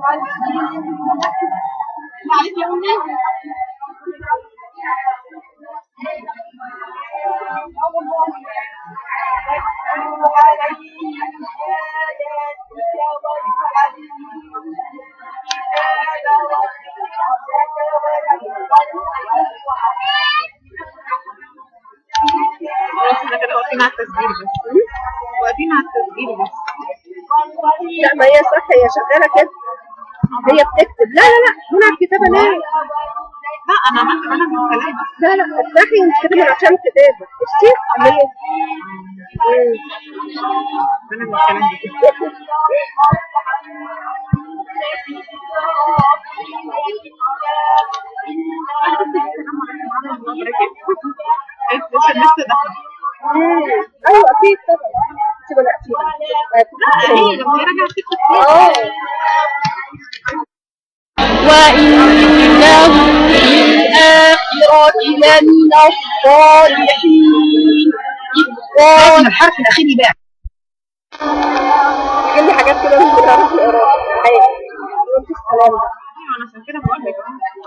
خلاص احنا كده واقفين على التسجيل بس واقفين على التسجيل بس لا ما هي صح هي شغاله كده هي بتكتب لا لا لا هنا على الكتابه ليه لا انا عملت انا من الكلام لا لا افتحي انت كده عشان كتابه بصي اللي هي مم. انا من الكلام دي عشان لسه داخله مم. ايوه اكيد طبعا انت بداتيها لا هي لما هي رجعت تكتب اه وإنه في الآخرة لمن الصالحين إذ قال الحرف الاخير بقى تجيب لي حاجات كده مش بتعرفي تقراها ايوه وانت السلام ده ايوه انا عشان كده بقول لك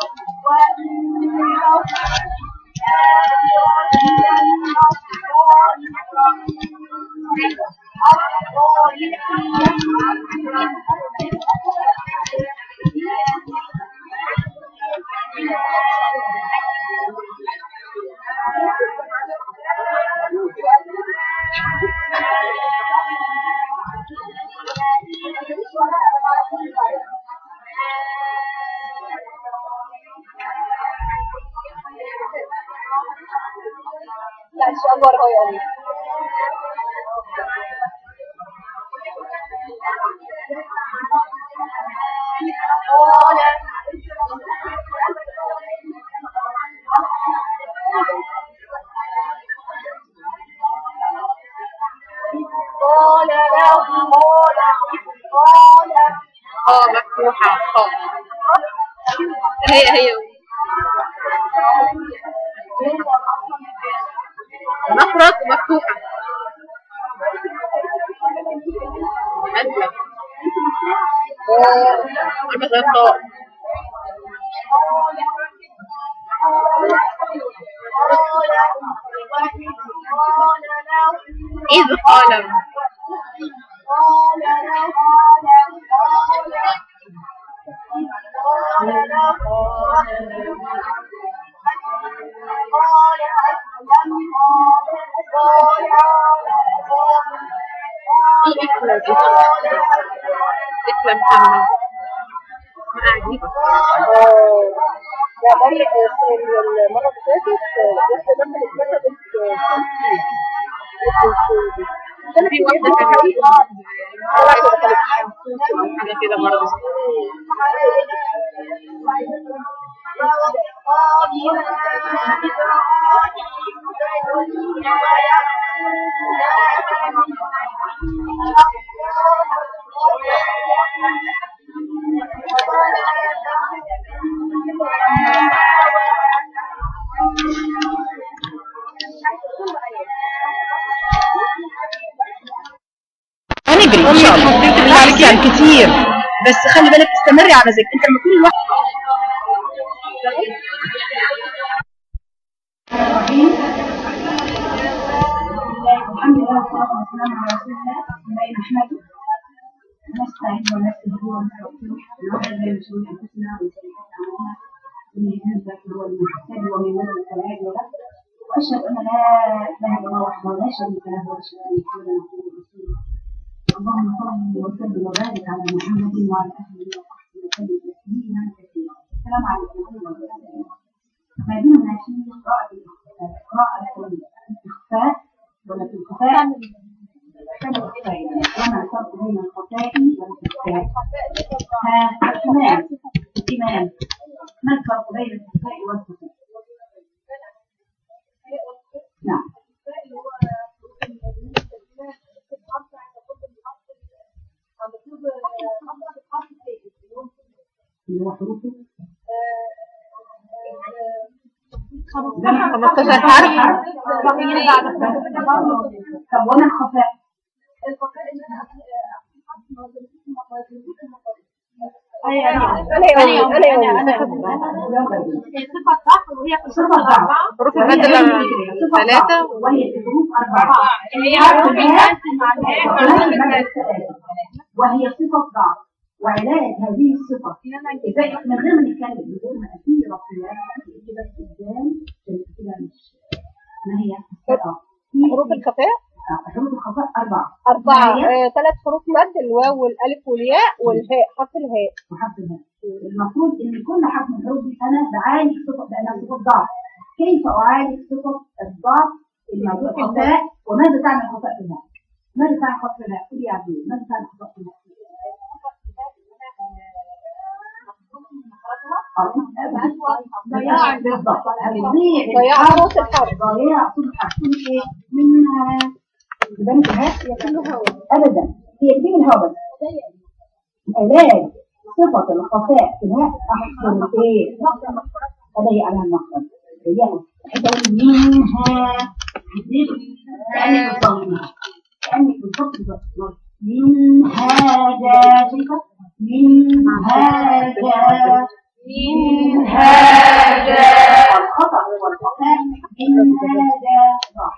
لا ان شاء الله رأي قال له قال قال اه مفتوحة اه هي هي مفرد ومفتوحة أسلم عاملة زي الطاء إذ قال إيه إكلة دي إكلة محمد ما عجيبة لا بقول لك المرة اللي فاتت بس لما اتكتبت في واحدة كانت حاجة كده برضه هنجري ان شاء الله احسن كتير بس خلي بالك استمري على ذلك انت لما تكوني لوحدك الحمد لله والصلاة والسلام على رسول الله الله نحمده ونستعين ونستهديه ونستغفره ونعوذ بالله من شرور انفسنا ومن سيئات اعمالنا من يهده فهو المهتدي ومن يضلل فلا هادي له واشهد ان لا اله الا الله وحده لا شريك له واشهد ان محمدا عبده ورسوله اللهم صل وسلم وبارك على محمد وعلى اله وصحبه وسلم تسليما كثيرا السلام عليكم ورحمه الله وبركاته ما زلنا في قراءة قراءة الإخفاء ولا في الخفاء وما الفرق بين الخفاء والإخفاء ها الإمام الإمام ما الفرق بين الخفاء والخفاء نعم اللي هو حروفه 15 حرف طب وما الخفاء انا يا أمي، انا يا أمي. صفة ضعف وهي في صفة ضعف حروف المد ثلاثة وهي في حروف أربعة هي حروف المد وهي صفة ضعف وعلاج هذه الصفة ازاي من غير ما نتكلم من غير ما في رقيات كده قدام كده مش ما هي الصفة حروف الخفاء حروف الخفاء أربعة أربعة ما هي؟ آه، ثلاث حروف مد الواو والألف والياء والهاء حرف الهاء وحرف الهاء المفروض ان كل حرف من الحروف دي انا بعالج صفه لانها صفه ضعف كيف اعالج صفه الضعف الموجود في الهاء وماذا تعمل خطأ في الهاء؟ ماذا تعمل خطأ في الهاء؟ قولي يا عبد الله، ماذا تعمل خطأ في الهاء؟ ضياع بالضبط هيضيع ضياع الحرف حروف الحرف ضياع صوت الحرف كل ايه؟ منها يبقى انت الهاء هي كلها هوا ابدا هي دي من الهوا بس علاج صفة الخفاء في الهاء أحسن إيه؟ أضيق عليها المخرج ضيقه بحيث أقول منها هتزيد كأنك بتصلي كأنك بتصلي بتصلي منها جاجكة منها جا منها جا الخطأ هو الخفاء منها جا راح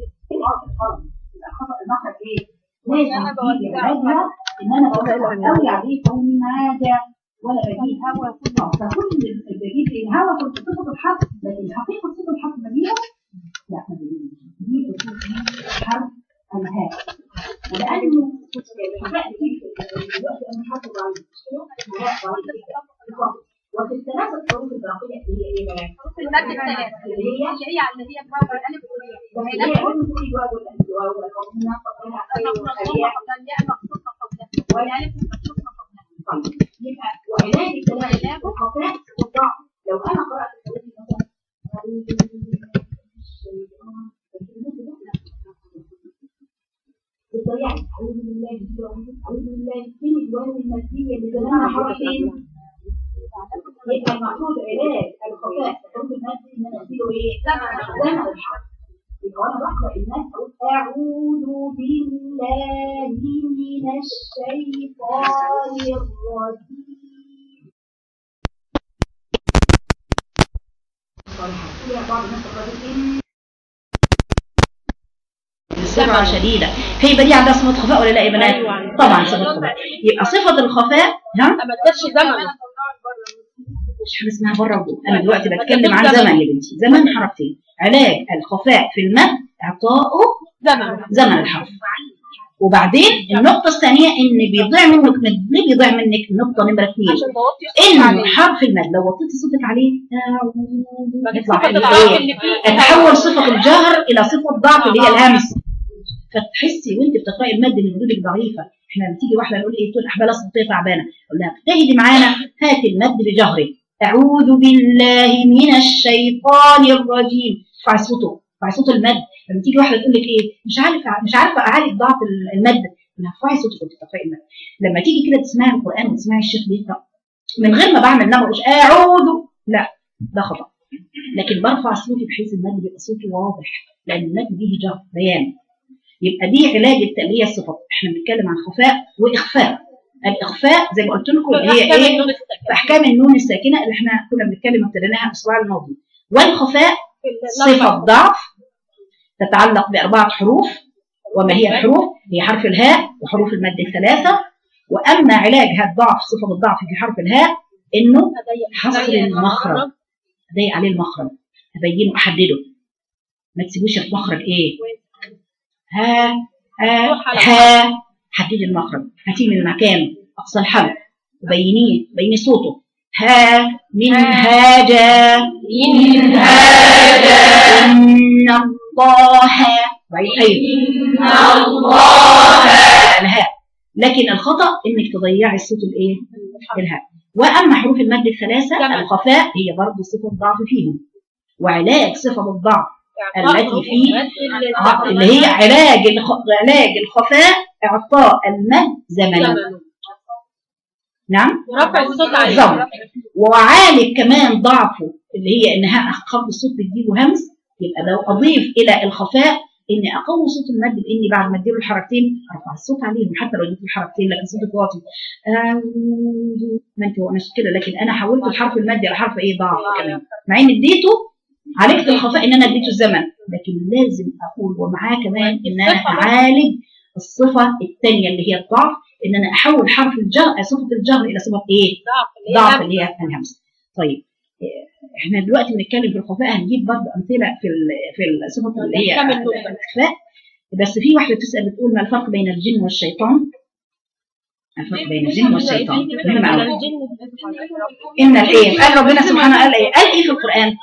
الخطأ المخرج إيه؟ لازم تيجي علاجها ان انا بقول قوي عليك ماذا ولا بجيب هوا فكل اللي بجيب الهوا كنت صفه الحرف لكن حقيقه صفه الحرف بجيبها لا ما بجيبش دي بصفه حرف الهاء ولانه الحقائق بتيجي في الوقت انا حرف ضعيف الهاء ضعيف وفي الثلاثه الحروف الباقيه اللي هي ايه بقى؟ المد الثلاثة اللي هي هي اللي هي بواو الألف والياء بس هي علم تقول الواو والواو والقومنا قبلها خير والخير الياء مقصودة قبلها والألف مقصودة قبلها طيب يبقى وعلاج التلاعب والخفاء والضعف لو انا قرات الحروف مثلا أعوذ بالله من الشيطان بالضياع أعوذ بالله أعوذ بالله فين الواو المادية اللي زمانها حرفين يبقى المقصود علاج الخفاء الحروف المادية إن أنا أديله إيه؟ زمن الحرف يبقى وأنا بقرأ الناس أقول أعوذ بالله من الشيطان الرجيم بسرعة شديدة هيبقى دي عندها صفة خفاء ولا لا يا بنات؟ طبعا صفة خفاء يبقى صفة الخفاء ها ما ادتش زمن مش حاجة اسمها بره وجوه أنا دلوقتي بتكلم عن زمن يا بنتي زمن حركتين علاج الخفاء في المد إعطاؤه زمن زمن الحرف وبعدين النقطة الثانية إن بيضيع منك مد ليه بيضيع منك النقطة نمرة اثنين عشان توطي إن حرف المد لو وطيتي صوتك عليه أعوذ يطلع صفة في العرف الإيه؟ اللي فيه تتحول صفة الجهر إلى صفة ضعف اللي هي الهمس فتحسي وانت بتقراي المد ان ردودك ضعيفه احنا لما تيجي واحده نقول ايه تقول احبال صوتيه تعبانه اقول لها اجتهدي معانا هاتي المد بجهرك اعوذ بالله من الشيطان الرجيم ارفعي صوته ارفعي صوت المد لما تيجي واحده تقول لك ايه مش عارفه مش عارفه اعالج ضعف المد لا ارفعي صوتك وانت بتقراي المد لما تيجي كده تسمعي القران وتسمعي الشيخ بيقرا من غير ما بعمل نبر مش اعوذ لا ده خطا لكن برفع صوتي بحيث المد بيبقى صوتي واضح لان المد فيه جهر بيان يبقى دي علاج التألية الصفات احنا بنتكلم عن خفاء واخفاء الاخفاء زي ما قلت لكم اللي هي ايه في احكام النون الساكنه اللي احنا كنا بنتكلم ابتديناها الاسبوع الماضي والخفاء صفه ضعف تتعلق باربعه حروف وما هي الحروف هي حرف الهاء وحروف المد الثلاثه واما علاج هذا الضعف صفه الضعف في حرف الهاء انه حصر المخرج اضيق عليه المخرج ابينه احدده ما تسيبوش المخرج ايه ها ها ها حددي المخرج هاتيه من مكانه اقصى الحلق وبينيه بيني صوته ها من هاجا من هاجا ان الله بعيد ايوه ان الله الهاء لكن الخطا انك تضيعي الصوت الايه الهاء واما حروف المد الثلاثه الخفاء هي برضه صفه ضعف فيهم وعلاج صفه الضعف التي في آه، اللي هي علاج الخ... علاج الخفاء اعطاء المد زمنا نعم رفع الصوت عليه بالظبط وعالج كمان ضعفه اللي هي انها خفض الصوت بتجيبه همس يبقى لو اضيف الى الخفاء اني اقوي صوت المد باني بعد ما اديله الحركتين ارفع الصوت عليهم حتى لو اديت الحركتين لكن صوتك واطي أعوذ ما انت مش كده لكن انا حولت الحرف المادي على حرف ايه ضعف كمان مع ان اديته عالجت الخفاء ان انا اديته الزمن لكن لازم اقول ومعاه كمان ان انا اعالج الصفه الثانيه اللي هي الضعف ان انا احول حرف الجر صفه الجر الى صفه ايه؟ ضعف اللي هي الهمس طيب إيه، احنا دلوقتي بنتكلم في الخفاء هنجيب برضه امثله في ال في الصفه اللي هي الاخفاء بس في واحده بتسال بتقول ما الفرق بين الجن والشيطان؟ الفرق بين الجن والشيطان مهم قوي ان الايه قال ربنا سبحانه قال ايه؟ قال ايه في القران؟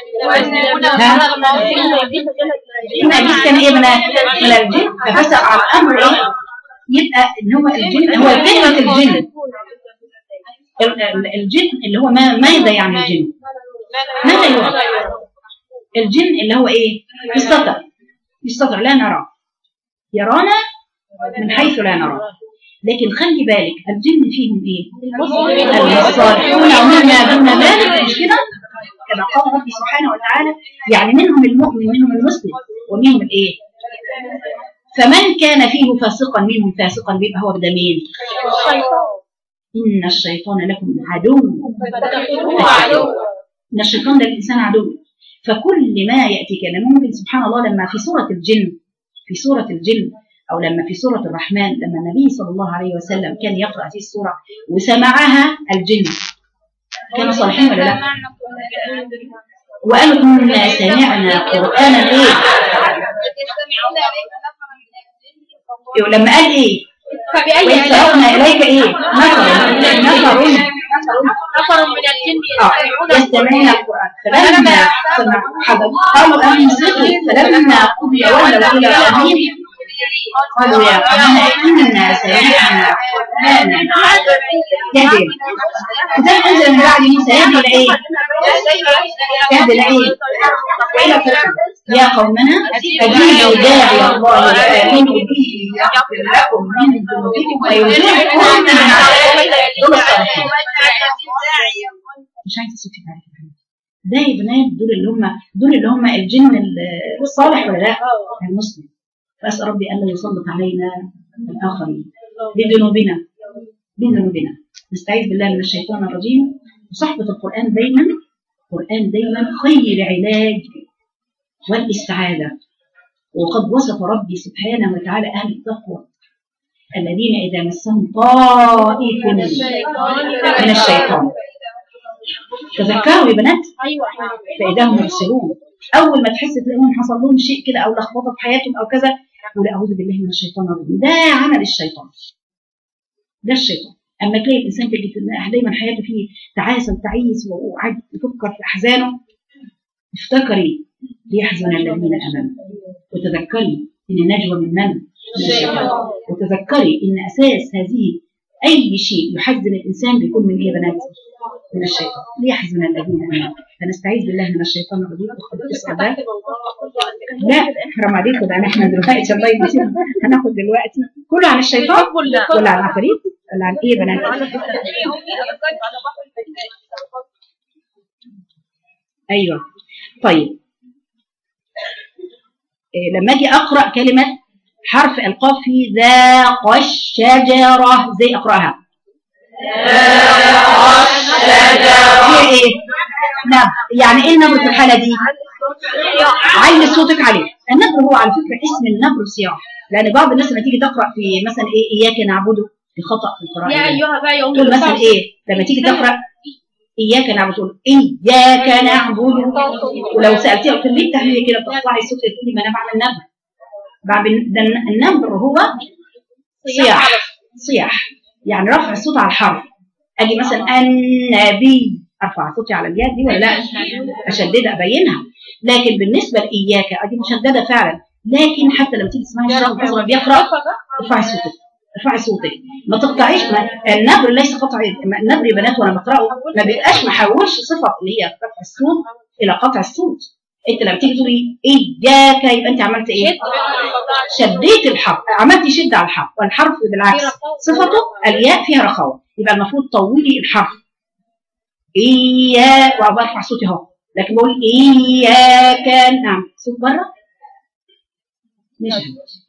ان ابليس كان ايه من من الجن ففسق على الامر ايه؟ يبقى ان هو الجن هو كلمه الجن ال- ال- الجن اللي هو ما ماذا يعني الجن؟ ماذا يرى؟ الجن اللي هو ايه؟ الستر الستر لا نرى يرانا من حيث لا نرى لكن خلي بالك الجن فيهم ايه؟ الصالحون ومما دون ذلك مش كده؟ كما قال ربي سبحانه وتعالى يعني منهم المؤمن منهم المسلم ومنهم الايه؟ فمن كان فيه فاسقا منهم فاسقا بيبقى هو ده مين؟ ان الشيطان لكم عدو ان الشيطان للانسان عدو فكل ما ياتي كلام ممكن سبحان الله لما في سوره الجن في سوره الجن او لما في سوره الرحمن لما النبي صلى الله عليه وسلم كان يقرا هذه السوره وسمعها الجن كانوا صالحين ولا لا؟ وقالوا كنا سمعنا قرانا ايه؟ لما قال ايه؟ وإذ صرفنا إليك إيه؟ نفر نفر نفر من الجن آه، يستمعون القرآن فلما سمع حضر قالوا أنصتوا فلما قضي ولوا إلى قومهم قالوا يا قومنا إنا سمعنا قرآنا يهدي وده أنزل من بعد موسى يهدي إلى إيه؟ يهدي إلى إيه؟ وإلى فرعون يا قومنا أجيبوا داعي الله وآمنوا به يغفر لكم من ذنوبكم ويجيركم من عذاب دول الصالحين مش عايزه صوتي تعرف ده يا بنات دول اللي هم دول اللي هم الجن الصالح ولا لا؟ المسلم فاسال ربي الا يسلط علينا الاخرين بذنوبنا بذنوبنا نستعيذ بالله من الشيطان الرجيم وصحبه القران دايما القران دايما خير علاج والاستعاذه وقد وصف ربي سبحانه وتعالى اهل التقوى الذين اذا مسهم طائف من الشيطان تذكروا يا بنات فإذا هم يبصرون أول ما تحس تلاقيهم حصل لهم شيء كده أو لخبطة في حياتهم أو كذا قول أعوذ بالله من الشيطان الرجيم ده عمل الشيطان ده الشيطان أما تلاقي الإنسان تجد إن دايما حياته فيه تعاسة وتعيس وقاعد يفكر في أحزانه افتكري ليحزن الذين آمنوا وتذكري إن النجوى من من؟ من الشيطان وتذكري إن أساس هذه أي شيء يحزن الإنسان بيكون من إيه يا بنات؟ من الشيطان ليحزن الذين آمنوا فنستعيذ بالله من الشيطان الرجيم تدخل الاسم ده لا حرام عليكم ده احنا دلوقتي الله يمسينا هناخد دلوقتي كله عن الشيطان ولا عن العفاريت ولا عن ايه يا بنات؟ ايوه طيب إيه لما اجي اقرا كلمه حرف القاف في ذاق الشجره زي اقراها هي ايه؟ نبر يعني ايه النبر في الحاله دي؟ علي صوتك عليه النبر هو على فكره اسم النبر صياح لان بعض الناس لما تيجي تقرا في مثلا ايه اياك نعبده في خطا في القراءه يا ايها بقى يوم تقول مثلا ايه لما تيجي تقرا اياك نعبد تقول اياك نعبد ولو سالتيها قلت ليه بتعملي كده بتطلعي صوتك تقولي ما انا بعمل نبر بعمل ده النبر هو صياح صياح يعني رفع الصوت على الحرف اجي مثلا النبي ارفع صوتي على الياء دي ولا لا اشددها ابينها لكن بالنسبه لاياك ادي مشدده فعلا لكن حتى لما تيجي تسمعي الشيخ الازرق بيقرا ارفعي صوتك ارفعي صوتك ما تقطعيش ما النبر ليس قطع النبر يا بنات وانا بقراه ما بيبقاش ما حولش صفه اللي هي رفع الصوت الى قطع الصوت انت لما تيجي تقولي اياك يبقى انت عملت ايه؟ شديت الحرف عملتي شده على الحرف والحرف بالعكس صفته الياء فيها رخاوه يبقى المفروض طولي الحرف اياك وبرفع صوتي اهو لكن بقول اياك نعم صوت بره ماشي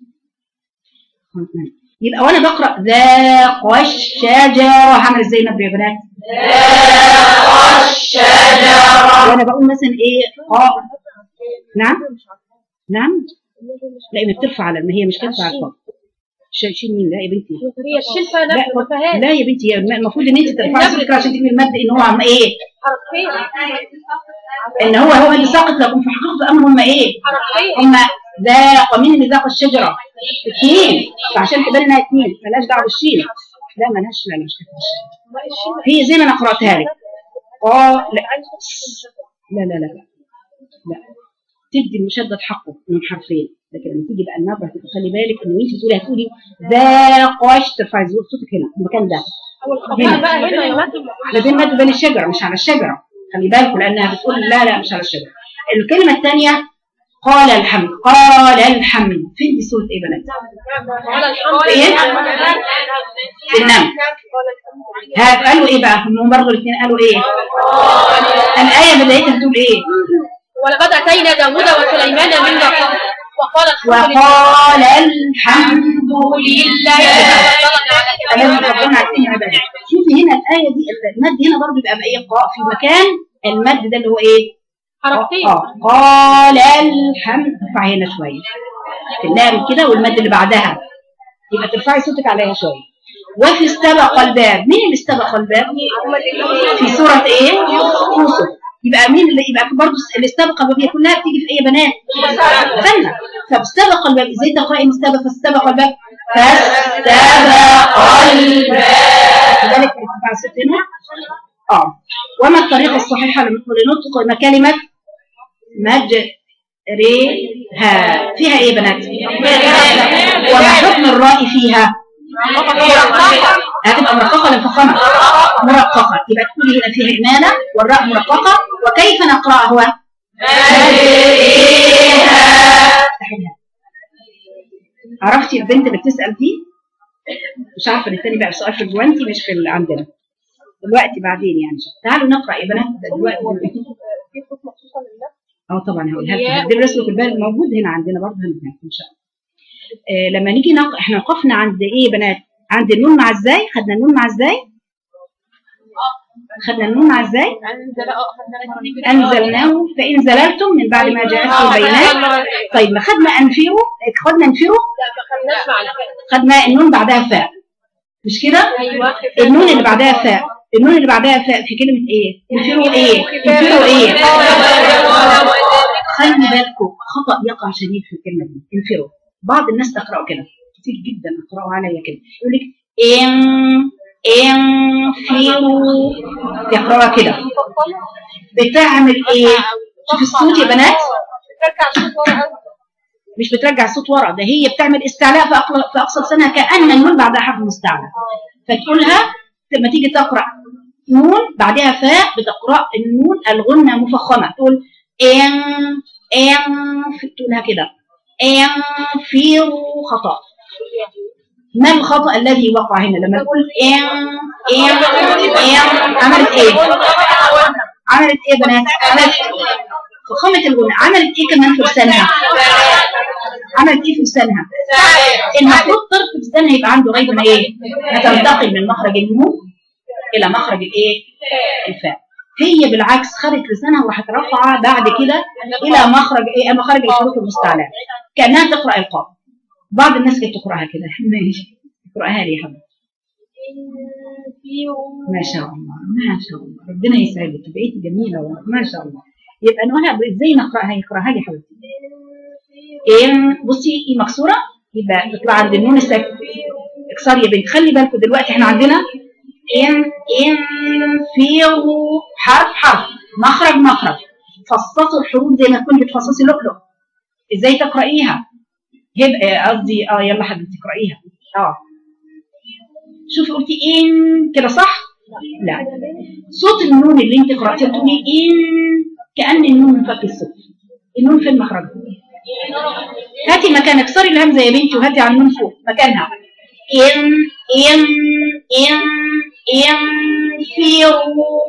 يبقى وانا بقرا ذاق الشجره هعمل ازاي مد يا بنات ذاق الشجره وانا بقول مثلا ايه قاف نعم نعم لا ما بترفع على ما هي مش كاتبه على القاف ش- شيل مين لا يا بنتي هي الشلفه لا نفسها ما فيهاش لا يا بنتي هي المفروض ان انت ترفعي صوتك عشان تجيبي المد ان هو عم ايه حرفين ان هو هو اللي ساقط لكم في حقيقه الامر هم ايه حرفين هم ذاق مين اللي ذاق الشجره اثنين فعشان تبان انها اثنين مالهاش دعوه بالشين لا مالهاش لا مش كده هي زي ما انا قراتها لك اه لا لا لا لا لا تدي المشدد حقه من حرفين لكن لما تيجي بقى النبره تبقى خلي بالك ان انت تقولي هتقولي ذاق ترفعي صوتك هنا في المكان ده هنا بقى هنا يا مات لازم مد بين الشجره مش على الشجره خلي بالكم لانها بتقول لا لا مش على الشجره الكلمه الثانيه قال الحمد قال الحمد فين دي سوره ايه بنات على الحمد إيه؟ في النمل ها قالوا ايه بقى هم برضه الاثنين قالوا ايه الايه بدايتها بتقول ايه ولقد اتينا داوود وسليمان منا قبل وقال الحمد لله وقال الحمد لله الذي ربنا عارفين عباده شوفي هنا الايه دي المد هنا برضه بيبقى باي قاء في مكان المد ده اللي هو ايه حركتين اه قال الحمد ارفعي هنا شويه تلاقي كده والمد اللي بعدها يبقى ترفعي صوتك عليها شويه وفي استبق الباب مين اللي استبق الباب في سوره ايه يوسف يبقى مين اللي يبقى برضه اللي استبق الباب هي كلها بتيجي في ايه بنات استنى فاستبق الباب ازاي تقراي مستبق فاستبق الباب فاستبق الباب لذلك ارتفاع الصوت هنا اه وما الطريقه الصحيحه لنطق كلمه مجريها فيها ايه يا بنات وما حكم الراء فيها هتبقى مرققه ولا مفخمه مرققه يبقى تقولي هنا فيها اماله والراء مرققه وكيف نقراها عرفتي البنت اللي بتسال دي مش عارفه الثاني بقى سؤال في الجوانتي مش في اللي عندنا دلوقتي بعدين يعني تعالوا نقرا يا بنات ده دلوقتي اه طبعا هقولها لكم ده رسمه البال موجود هنا عندنا برضه هنا ان شاء الله آه لما نيجي نق... احنا وقفنا عند ايه يا بنات عند النون مع ازاي خدنا النون مع ازاي خدنا النون مع ازاي انزلناه فان زللتم من بعد ما جاءتكم البينات طيب ما خدنا انفروا خدنا انفروا خدنا النون بعدها فاء مش كده النون اللي بعدها فاء النون اللي بعدها فاء في كلمه ايه انفروا ايه انفروا ايه خلي بالكم خطا يقع شديد في الكلمه دي انفروا بعض الناس تقرأوا كده كتير جدا يقرأوا عليا كده يقول لك ان انفروا يقرأوها كده بتعمل ايه شوف الصوت يا بنات مش بترجع الصوت ورا ده هي بتعمل استعلاء في أقل- في اقصى لسانها كان النون بعدها حرف مستعلى فتقولها لما تيجي تقرا نون بعدها فاء بتقرا النون الغنه مفخمه تقول ان ان تقولها كده انفروا خطا ما الخطا الذي وقع هنا لما تقول ان ان ان عملت ايه عملت ايه يا بنات عملت فخامة الغنى عملت ايه كمان في لسانها عملت ايه في لسانها المفروض طرف لسانها يبقى عنده غير ما ايه ما تنتقل من مخرج النون الى مخرج الايه الفاء هي بالعكس خدت لسانها وراحت رافعه بعد كده الى مخرج ايه مخارج الحروف المستعلاه كانها تقرا القاف بعض الناس كانت تقراها كده ماشي اقراها لي يا حبيبتي ما شاء الله ما شاء الله ربنا يسعدك بقيتي جميله والله ما شاء الله يبقى نوها ازاي نقراها يقراها لي يا حبيبتي ان بصي ايه مكسوره يبقى تطلع عند النون الساكنه اكسري يا بنت خلي بالكم دلوقتي احنا عندنا ان ان في حرف حرف مخرج مخرج فصصوا الحروف زي ما كنت بتفصصي لؤلؤ ازاي تقرايها يبقى قصدي اه يلا حبيبتي اقرايها اه شوفي قلتي ان كده صح لا صوت النون اللي انت قراتيه تقولي ان كان النون من فك الصوت النون في المخرج هاتي مكان اكسري الهمزه يا بنتي وهاتي على النون فوق مكانها ان ان ان ان فيروا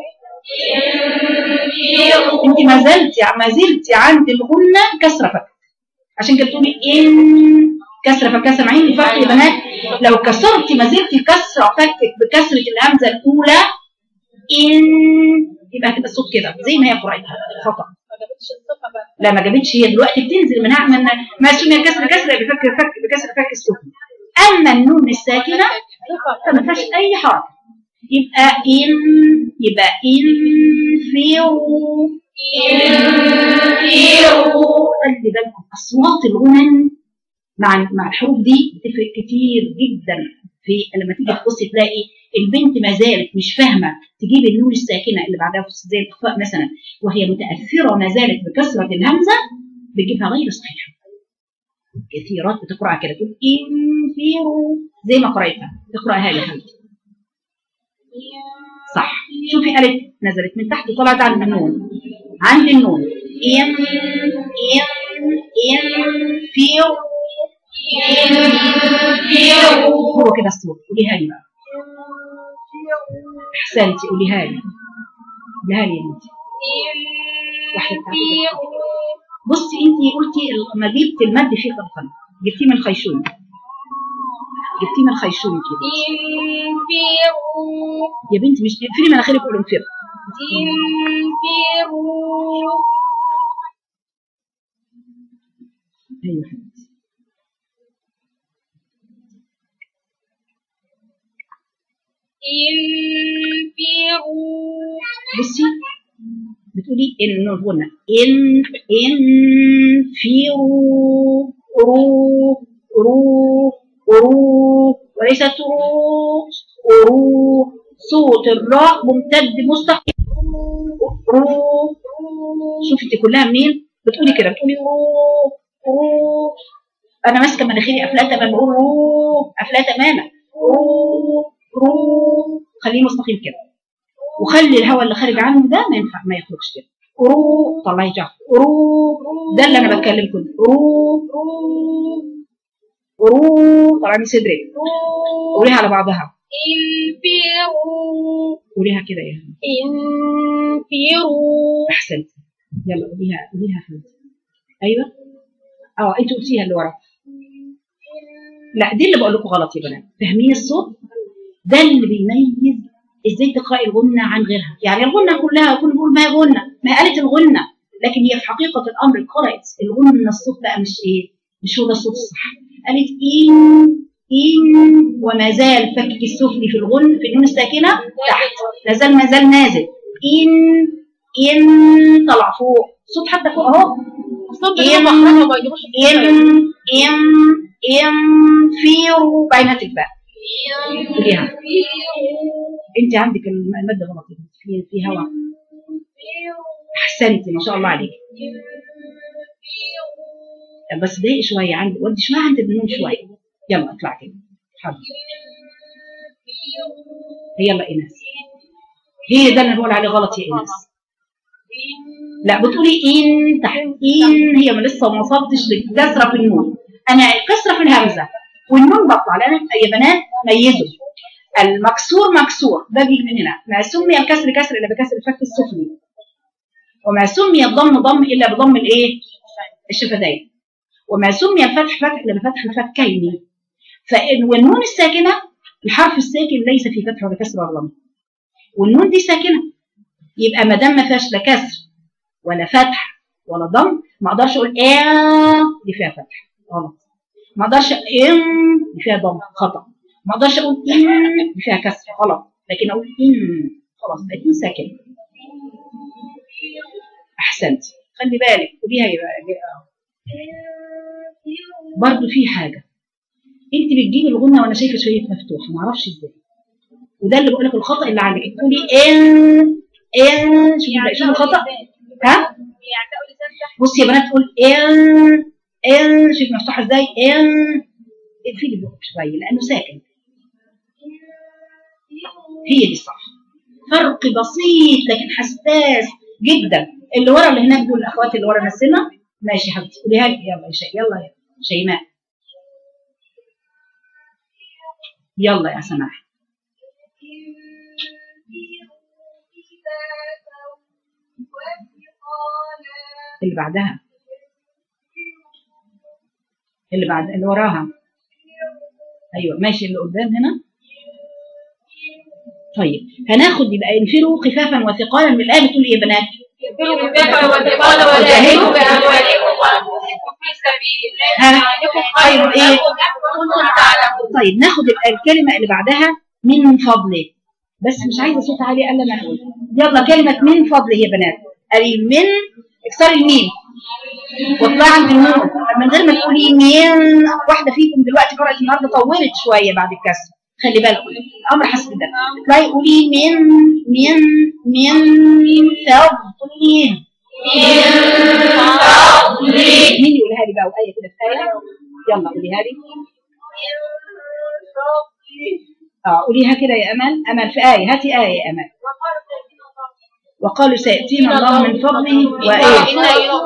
انت ما زلتي ما زلتي عند الغنه كسره فك عشان كده بتقولي ان كسره فكسره معين الفرق يا بنات لو كسرتي ما زلتي كسره فكك بكسره الهمزه الاولى ان يبقى كده الصوت كده زي ما هي قراءتها خطا ما جابتش الثقه بقى لا ما جابتش هي دلوقتي بتنزل منها من ما سمي كسر كسر بفك فك بكسر فك السكون اما النون الساكنه ثقه فما فيهاش اي حركه يبقى ان يبقى ان فيروا خلي بالكم اصوات الغنن مع مع الحروف دي بتفرق كتير جدا في لما تيجي تبصي تلاقي البنت ما زالت مش فاهمه تجيب النون الساكنه اللي بعدها في زي الاخفاء مثلا وهي متاثره ما زالت بكسره الهمزه بتجيبها غير صحيحه كثيرات بتقراها كده تقول انفروا زي ما قرأتها تقراها لي حبيبتي صح شوفي قالت نزلت من تحت وطلعت عند النون عند النون ان ان انفروا هو كده الصوت قوليها لي بقى احسنتي قوليها لي قوليها لي يا بنتي واحده بتاعتك بصي انت قلتي لما جبت المد فيه خلقا جبتيه من خيشوم جبتيه من خيشوم كده يا بنتي مش اقفلي مناخيرك قولي انفر ايوه حبيبتي بصي بتقولي ان الغنى ان ان في رو رو رو رو وليست رو رو صوت الراء ممتد مستقيم رو شوفي انت كلها منين بتقولي كده بتقولي رو رو انا ماسكه مناخيري قافلاه تماما بقول رو قافلاه تماما رو رو خليه مستقيم كده وخلي الهواء اللي خارج عنه ده ما ينفع ما يخرجش كده رو طلعي جهر رو ده اللي انا بتكلم كله رو رو طلعي من صدرك قوليها على بعضها قوليها كده يا احسنت يلا قوليها قوليها حبيبتي ايوه اه انت قلتيها اللي ورا لا دي اللي بقول لكم غلط يا بنات فاهمين الصوت ده اللي بيميز ازاي تقراي الغنة عن غيرها يعني الغنة كلها كل بيقول ما هي غنة ما هي قالت الغنة لكن هي في حقيقة الأمر قرأت الغنة الصوت بقى مش إيه مش هو ده الصوت الصح قالت إن إن وما زال فكك السفلي في الغن في النون الساكنة تحت لا زال ما زال نازل إن إن طلع فوق صوت حتى فوق أهو الصوت إن- اللي بحرمه ما يجيبوش إن إن إن في بعيناتك بقى قوليها انت عندك الماده غلط في في هواء احسنتي ما شاء الله عليك بس ضايق شويه عندي ودي شويه عند النون شويه يلا اطلع كده حاضر يلا ايناس هي ده اللي بقول عليه غلط يا ايناس لا بتقولي ان تحت ان هي ما لسه ما وصلتش للكسره في النون انا الكسره في الهمزه والنون بطلع لان يا بنات ميزوا المكسور مكسور ده بيجي من هنا ما سمي الكسر كسر الا بكسر الفك السفلي وما سمي الضم ضم الا بضم الايه الشفتين وما سمي الفتح فتح الا بفتح الفكين فإن والنون الساكنه الحرف الساكن ليس في فتح ولا كسر ولا ضم والنون دي ساكنه يبقى ما دام ما فيهاش لا كسر ولا فتح ولا ضم ما اقدرش اقول ايه دي فيها فتح غلط ما اقدرش ان دي فيها ضم خطا ما اقدرش اقول ان دي فيها كسر غلط لكن اقول ان خلاص بقت ان ساكنه احسنت خلي بالك ودي هي برضه في حاجه انت بتجيبي الغنه وانا شايفه شويه مفتوحه ما اعرفش ازاي وده اللي بقول لك الخطا اللي عندك تقولي ان ان شوفي بقى شوفي الخطا ها بصي يا بنات تقول ان ان شوفي مفتوحه ازاي ان اقفلي البق شويه لانه ساكن هي دي الصح فرق بسيط لكن حساس جدا اللي ورا اللي هناك دول الاخوات اللي ورا نسمه ماشي يا حبيبتي قوليها لي يلا يا شيء يلا يا شيماء يلا يا سماح اللي بعدها اللي بعد اللي وراها ايوه ماشي اللي قدام هنا طيب هناخد يبقى انفروا خفافا وثقالا من الايه بتقول ايه يا بنات وثقال وجاهدوا بأموالكم وأنفسكم في سبيل الله ها؟ لعلكم طيب خير إيه؟ لكم إن كنتم تعلمون طيب ناخد يبقى الكلمه اللي بعدها من فضله بس مش عايزه صوت عالي الا ما اقول يلا كلمه من فضله يا بنات المن اكسري الميم واطلعي عند النون من غير ما تقولي من واحده فيكم دلوقتي قرات النهارده طولت شويه بعد الكسر خلي بالكم الامر حسب ده تطلعي قولي من من من فضله مين يقولها لي بقى وآية كده في آية يلا قوليها لي اه قوليها كده يا امل امل في ايه هاتي ايه يا امل وقالوا سياتينا الله من فضله وايه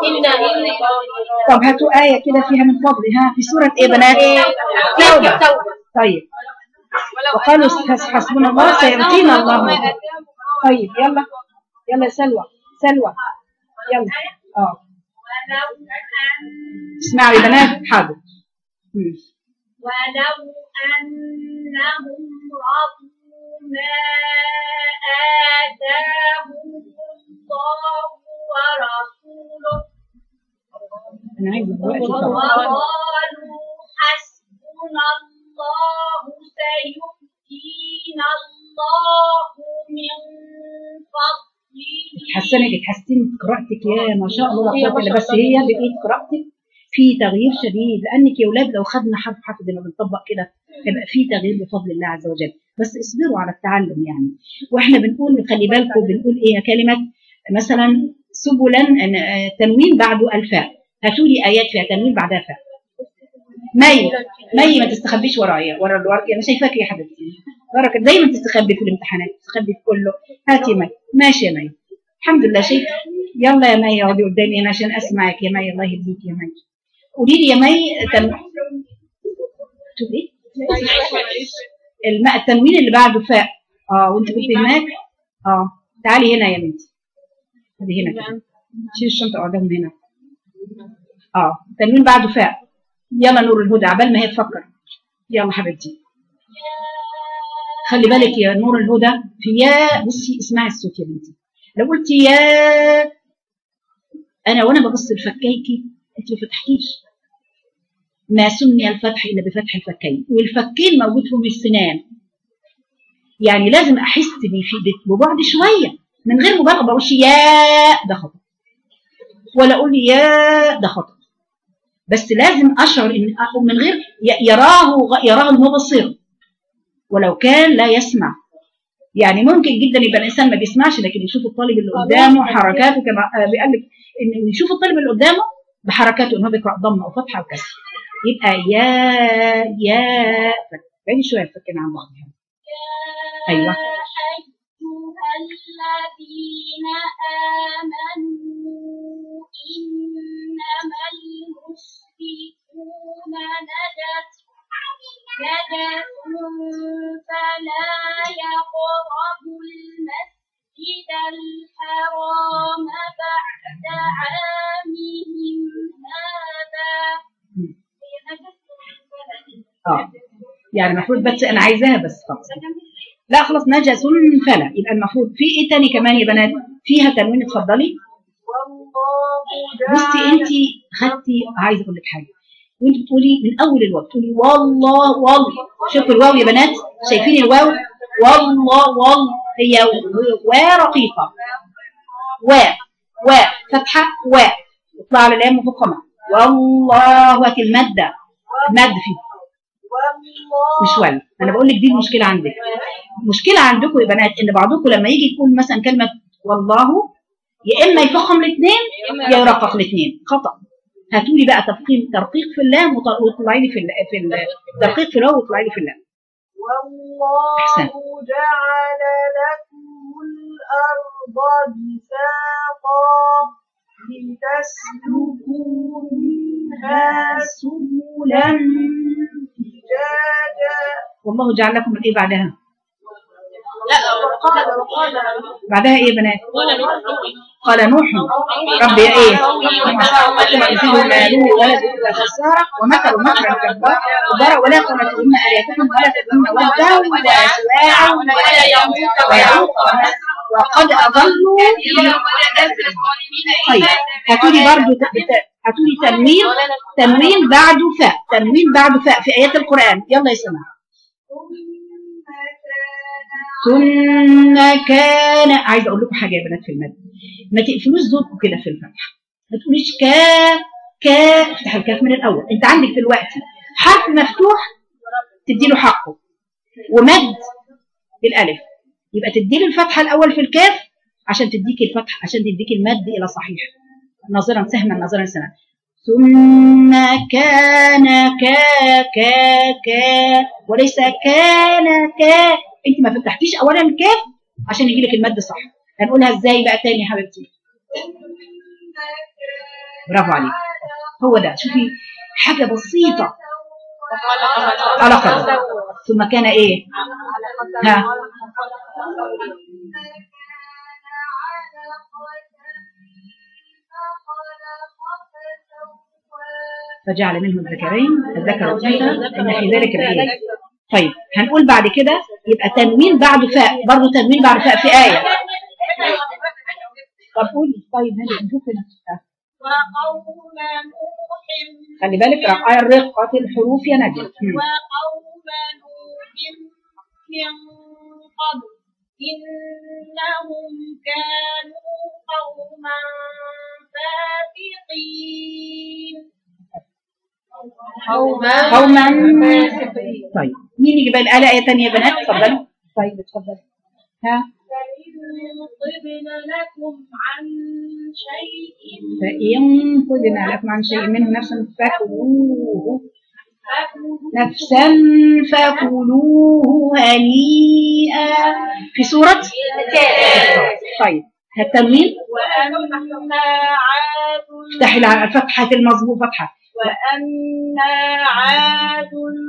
طب هاتوا ايه كده فيها من فضله ها في سوره ايه بنات توبه طيب وقالوا حسبنا الله سيؤتينا الله من فضله طيب يلا يلا يا سلوى سلوى يلا اه اسمعوا يا بنات حاضر مم. ولو أنهم رضوا ما آتاهم الله ورسوله انا عايزه دلوقتي طبعا وقالوا حسبنا الله سيؤتينا الله من فضله حسنك اتحسنت قراءتك يا ما شاء الله لا قوه الا بس هي بقيت قراءتك في تغيير شديد لانك يا اولاد لو خدنا حرف حرف زي ما بنطبق كده هيبقى في تغيير بفضل الله عز وجل بس اصبروا على التعلم يعني واحنا بنقول خلي بالكم بنقول ايه كلمه مثلا سبلا آه، تنوين بعده الفاء هاتوا لي ايات فيها تنوين بعدها فاء مي مي ما تستخبيش ورايا ورا الورق انا شايفاك يا حبيبتي بركه دايما تستخبي في الامتحانات تستخبي في كله هاتي مي ماشي يا مي الحمد لله شيء يلا يا مي اقعدي قدامي هنا عشان اسمعك يا مي الله يهديك يا مي قولي لي يا مي تن... تقولي الم... التنوين اللي بعده فاء اه وانت كنت هناك اه تعالي هنا يا بنتي هذه هنا كده شيل الشنطه قدام هنا اه التنوين بعده فاء يلا نور الهدى عبال ما هي تفكر يلا حبيبتي خلي بالك يا نور الهدى في يا بصي اسمعي الصوت يا بنتي لو قلت يا انا وانا ببص لفكيكي انت ما فتحتيش ما سمي الفتح الا بفتح الفكين والفكين موجود فيهم السنان يعني لازم احس بيه في ببعد شويه من غير مبالغه ما بقولش يا ده خطا ولا اقول يا ده خطا بس لازم اشعر ان من غير ي- يراه يراه المبصر ولو كان لا يسمع يعني ممكن جدا يبقى الانسان ما بيسمعش لكن يشوف الطالب اللي قدامه حركاته كما آه، بيقول لك ان يشوف الطالب اللي قدامه بحركاته ان هو بيقرا ضمه او فتحه او كسر يبقى يا يا بعيد شويه فكنا عن بعض أيوة. أيها الذين آمنوا إنما المشركون نجس نجس فلا يقربوا المسجد الحرام بعد عامهم هذا اه يعني المفروض بس انا عايزاها بس خلاص لا خلاص نجس فلا يبقى المفروض في ايه تاني كمان يا بنات فيها تنوين اتفضلي بصي انت خدتي عايزه اقول لك حاجه وانت بتقولي من اول الواو تقولي والله والله شوفوا الواو يا بنات شايفين الواو والله والله هي و رقيقه و و فتحه و اطلع على اللام مفخمه والله وقت الماده مد فيه مش ولا انا بقول لك دي المشكله عندك المشكله عندكم يا بنات ان بعضكم لما يجي يقول مثلا كلمه والله يا اما يفخم الاثنين يا يرقق الاثنين خطا هاتوا لي بقى تفخيم ترقيق في اللام وط- وطلعي لي في ال- في ال- ترقيق في الواو وطلعي لي في اللام والله أحسن. جعل لكم الأرض بساطا لتسلكوا منها سبلا فجاجا والله جعل لكم الايه بعدها لا وقال وقال بعدها ايه يا بنات قال نوح رب يا ايه ثم يزيد ماله ولد الا خساره ومثل مكر الكبار كبار ولا تمثلن اليتهم ولا تظن ودا وسواعا ولا يغوث ويعوق ونسر وقد اضلوا طيب هاتولي برضو ت- بت- هاتولي تنوين تنوين بعد فاء تنوين بعد فاء في ايات القران يلا يا سماء ثم كان عايزه اقول لكم حاجه يا بنات في المد ما تقفلوش زوركم كده في الفتح ما تقوليش كا كا افتح الكاف من الاول انت عندك دلوقتي حرف مفتوح تدي له حقه ومد بالالف يبقى تدي له الفتحه الاول في الكاف عشان تديك الفتح عشان تديك المد الى صحيح ناظرا سهما ناظرا سنا ثم كان كا كا كا وليس كان كا انت ما فتحتيش اولا الكاف عشان يجي لك المد صح هنقولها ازاي بقى تاني يا حبيبتي برافو عليك هو ده شوفي حاجه بسيطه على قدر ثم كان ايه ها فجعل منه الذكرين الذكر والانثى ان في ذلك الايه طيب هنقول بعد كده يبقى تنوين بعد فاء برضه تنوين بعد فاء في ايه طب قولي طيب هنشوف نشوف هنا وقوم نوح خلي بالك رقاية الرقة الحروف يا نجم مم. وقوم نوح من قبل إنهم كانوا قوما فاسقين قوما قوما طيب مين يجيب الآلة آية تانية يا بنات اتفضلوا طيب اتفضل ها فإن طبن لكم عن شيء فإن طلنا لكم عن شيء منه نفسا فكلوه فكلوا نفسا فكلوه هنيئا في سورة طيب التنوين وأما عاد افتحي الع- فتحة المظبوط فتحة وأما عاد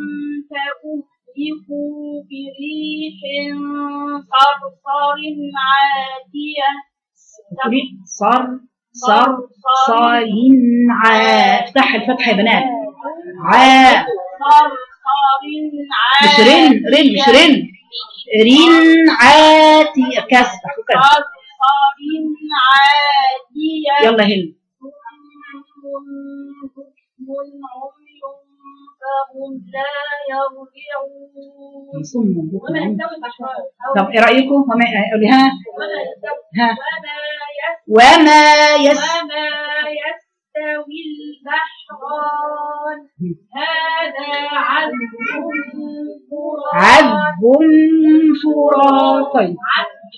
فأهلكوا بريح صرصر عاتية صر صر صار ع افتح الفتحة يا بنات ع صرصر مش رن رن مش رن رين عاتي كسر كسر صرصر عاتية يلا هل عمي فهم لا يرجعون صم بكم وما عم. يستوي البحران طب ايه رأيكم وما قولي ها وما يستوي ها وما وما يستوي يس وما يستوي البحران هذا عذب فرات عذب فرات طيب عذب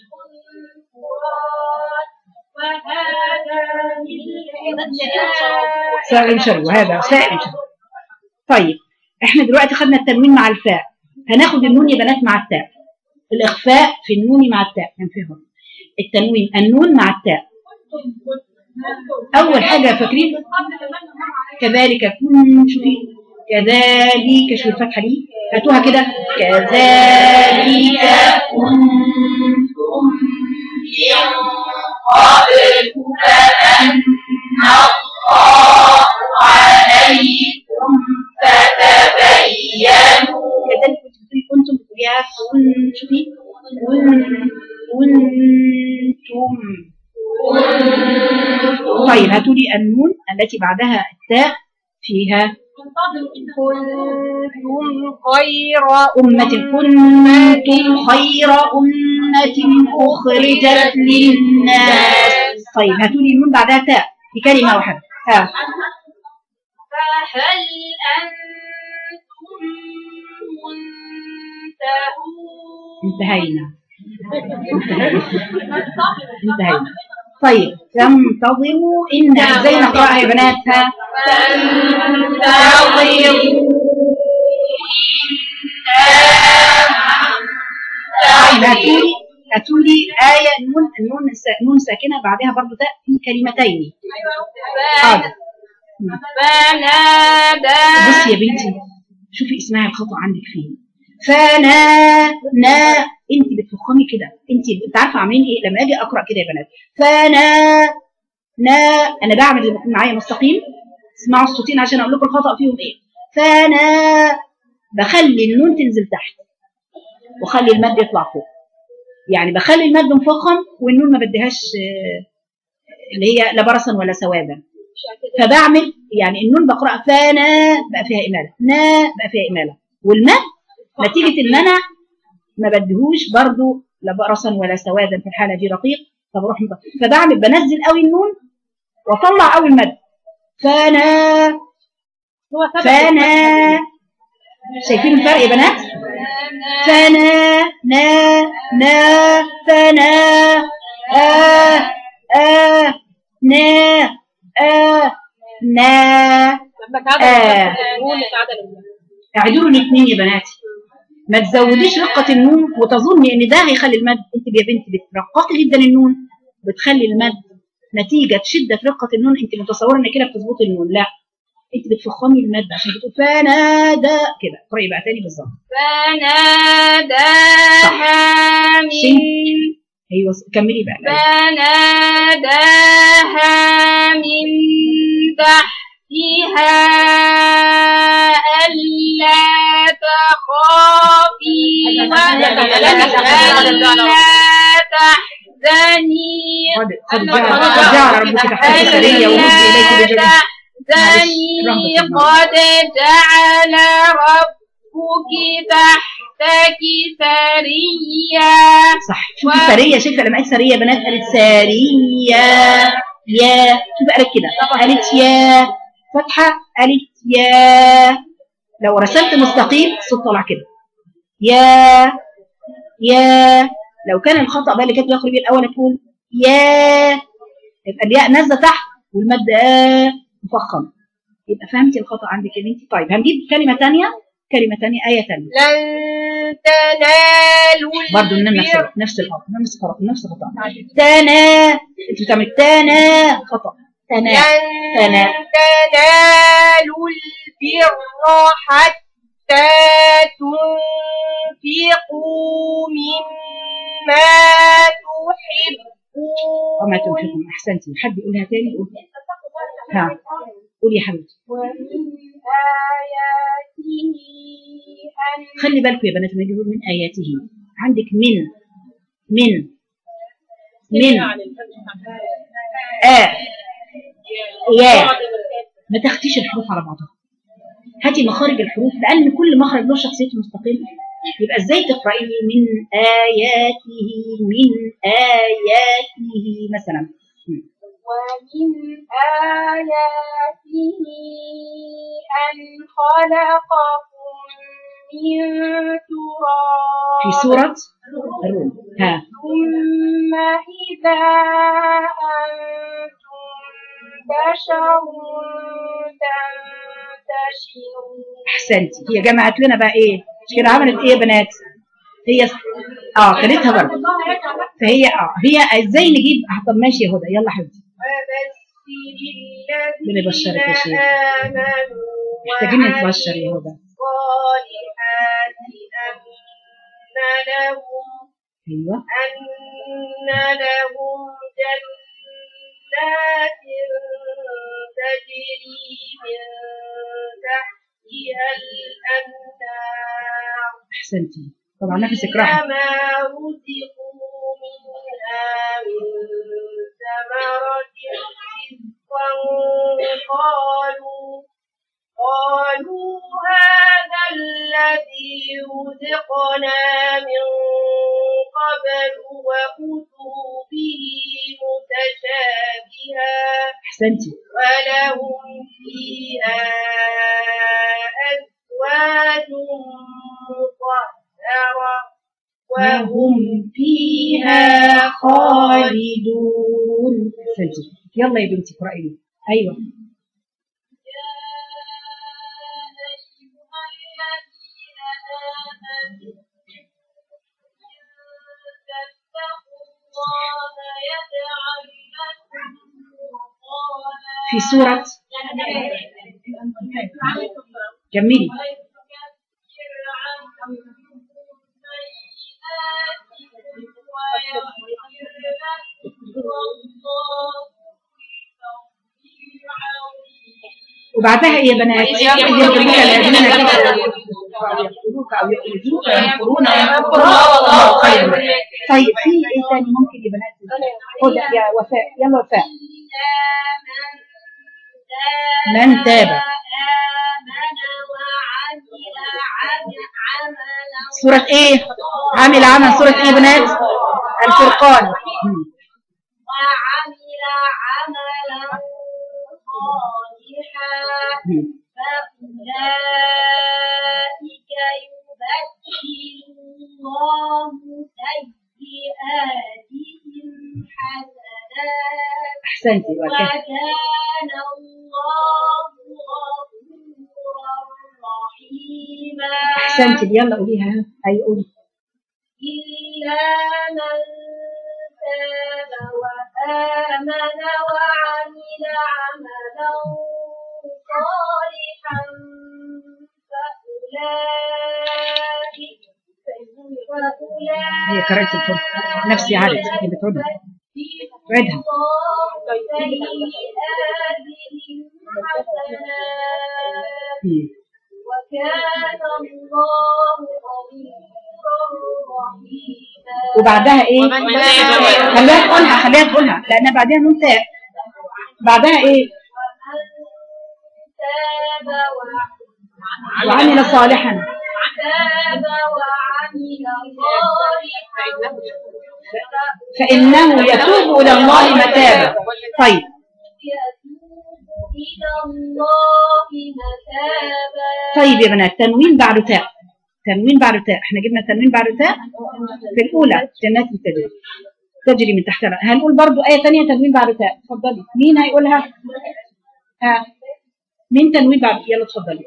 فرات وهذا ملح سائل شرب وهذا سائل شرب طيب احنا دلوقتي خدنا التنوين مع الفاء هناخد النون يا بنات مع التاء الاخفاء في النون مع التاء كان فيه هون. التنوين النون مع التاء اول حاجه فاكرين كذلك كن شوفي كذلك شوفي الفتحه دي هاتوها كده كذلك كنتم كذلك كنتم بتقولي كنتم بتقوليها كن شوفي كن كنتم طيب هاتوا لي النون التي بعدها التاء فيها كنتم خير أمة كنتم خير أمة أخرجت للناس طيب هاتوا لي النون بعدها تاء في كلمة واحدة ها فهل أنتم منتهون انتهينا انتهينا انتهينا طيب فانتظروا إن ازاي نقرأها يا بنات ها طيب هاتوا لي هاتوا لي آية النون النون الس- النون ساكنة بعدها برضو تاء في كلمتين حاضر فنادى بصي يا بنتي شوفي اسمعي الخطأ عندك فين فنا نا انت بتفخمي كده انت انت عارفه عاملين ايه لما اجي اقرا كده يا بنات فانا نا انا بعمل اللي معايا مستقيم اسمعوا الصوتين عشان اقول لكم الخطا فيهم ايه فانا بخلي النون تنزل تحت وخلي المد يطلع فوق يعني بخلي المد مفخم والنون ما بديهاش آه، اللي هي لا برصا ولا سوادا فبعمل يعني النون بقرا فانا بقى فيها اماله نا بقى فيها اماله والمد نتيجه ان انا ما بديهوش برضو لا برصا ولا سوادا في الحاله دي رقيق فبروح مض- فبعمل بنزل قوي النون واطلع قوي المد فانا هو سبب فانا شايفين الفرق يا بنات فانا نا نا فانا آه آه نا آه نا لما آه. تعادل النون تعادل النون اعدلوا الاثنين يا بناتي ما تزوديش رقة النون وتظني ان ده هيخلي المد انت يا بنتي بترققي جدا النون بتخلي المد نتيجة شدة رقة النون انت متصورة ان كده بتظبطي النون لا انت بتفخمي المد عشان بتقول فنادى كده اقرأي بقى تاني بالظبط فناداها من ايوه كملي بقى فناداها من تحتها ألا تخافي ولا تحزني قد قد جاء قد جاء ربك تحت سرية وهز اليك بجنة تحزني قد جعل ربك تحتك سريا صح شوفي سرية شايفة لما قالت سرية بنات قالت سرية يا شوفي قالت كده قالت يا فتحة قالت يا لو رسمت مستقيم الصوت طالع كده يا يا لو كان الخطأ بقى اللي كانت يقرب الأول تقول يا يبقى الياء نازلة تحت والمد آه مفخم يبقى فهمتي الخطأ عندك يا بنتي طيب هنجيب كلمة تانية كلمة تانية آية تانية لن تنالوا برضه نفس البر نفس الخطأ نفس الخطأ نفس الخطأ تانا انت بتعمل تانا خطأ تانا لن تانا تنالوا البر حتى تنفقوا مما تحبون وما تنفقون احسنتي حد يقولها تاني قول ها قولي يا حبيبتي ومن آياته أن خلي بالكم يا بنات لما يجي يقول من اياته عندك من من من آ يا ما تاخديش الحروف على بعضها هاتي مخارج الحروف لان كل مخرج له شخصيته مستقله يبقى ازاي تقراي من اياته من اياته مثلا ومن آياته أن خلقكم من تراب في سوره الروم ها ثم إذا أنتم بشر تنتشرون احسنتي هي جمعت لنا بقى ايه مش كده عملت ايه يا بنات هي اه خدتها برضه فهي اه هي ازاي نجيب آه، طب ماشي يا هدى يلا حبيبتي وبشر ربنا يبشرك يا شيخ. آمنوا محتاجين نتبشر يا هدى الصالحات أن لهم ايوه أن لهم جنات تجري من تحتها الأنهار احسنتي طبعا نفسك راح كلما رزقوا منها من ثمرة رزقا قالوا قالوا هذا الذي رزقنا من قبل وأتوا به متشابها احسنتي ولهم فيها أزواج مطهرة وهم فيها خالدون احسنتي يلا يا بنتي اقراي لي ايوه في سوره كملي بعدها ايه يا بنات يمكن الذين كفروا يقتلوك او يخرجوك ويمكرون ويمكر الله خير طيب في ايه تاني ممكن يا بنات هدى يا وفاء يلا وفاء من تاب سورة ايه عامل عمل سورة ايه يا بنات الفرقان مم. وعمل عملا صالحا مم. فأولئك يبدل الله سيئاتهم حسنات احسنتي وكان وكان الله غفورا رحيما احسنتي يلا قوليها اي قولي إلا من تاب وآمن وعمل عملا صالحا فأولئك هي قراءة الفرق نفسي عادت هي بتعودها تعيدها مم. وكان الله غفورا رحيما وبعدها ايه خليها تقولها خليها تقولها لان بعدها نون تاء بعدها ايه تاب وعمل وعمل صالحا تاب وعمل صالحا فانه يتوب الى الله متابا طيب يتوب إلى الله متابا طيب يا بنات تنوين بعد تاء تنوين بعد تاء احنا جبنا تنوين بعد تاء في الاولى جنات التجري تجري من تحتها هنقول برضو آية تانية تنوين بعد تاء اتفضلي مين هيقولها ها مين تنوين بعد يلا اتفضلي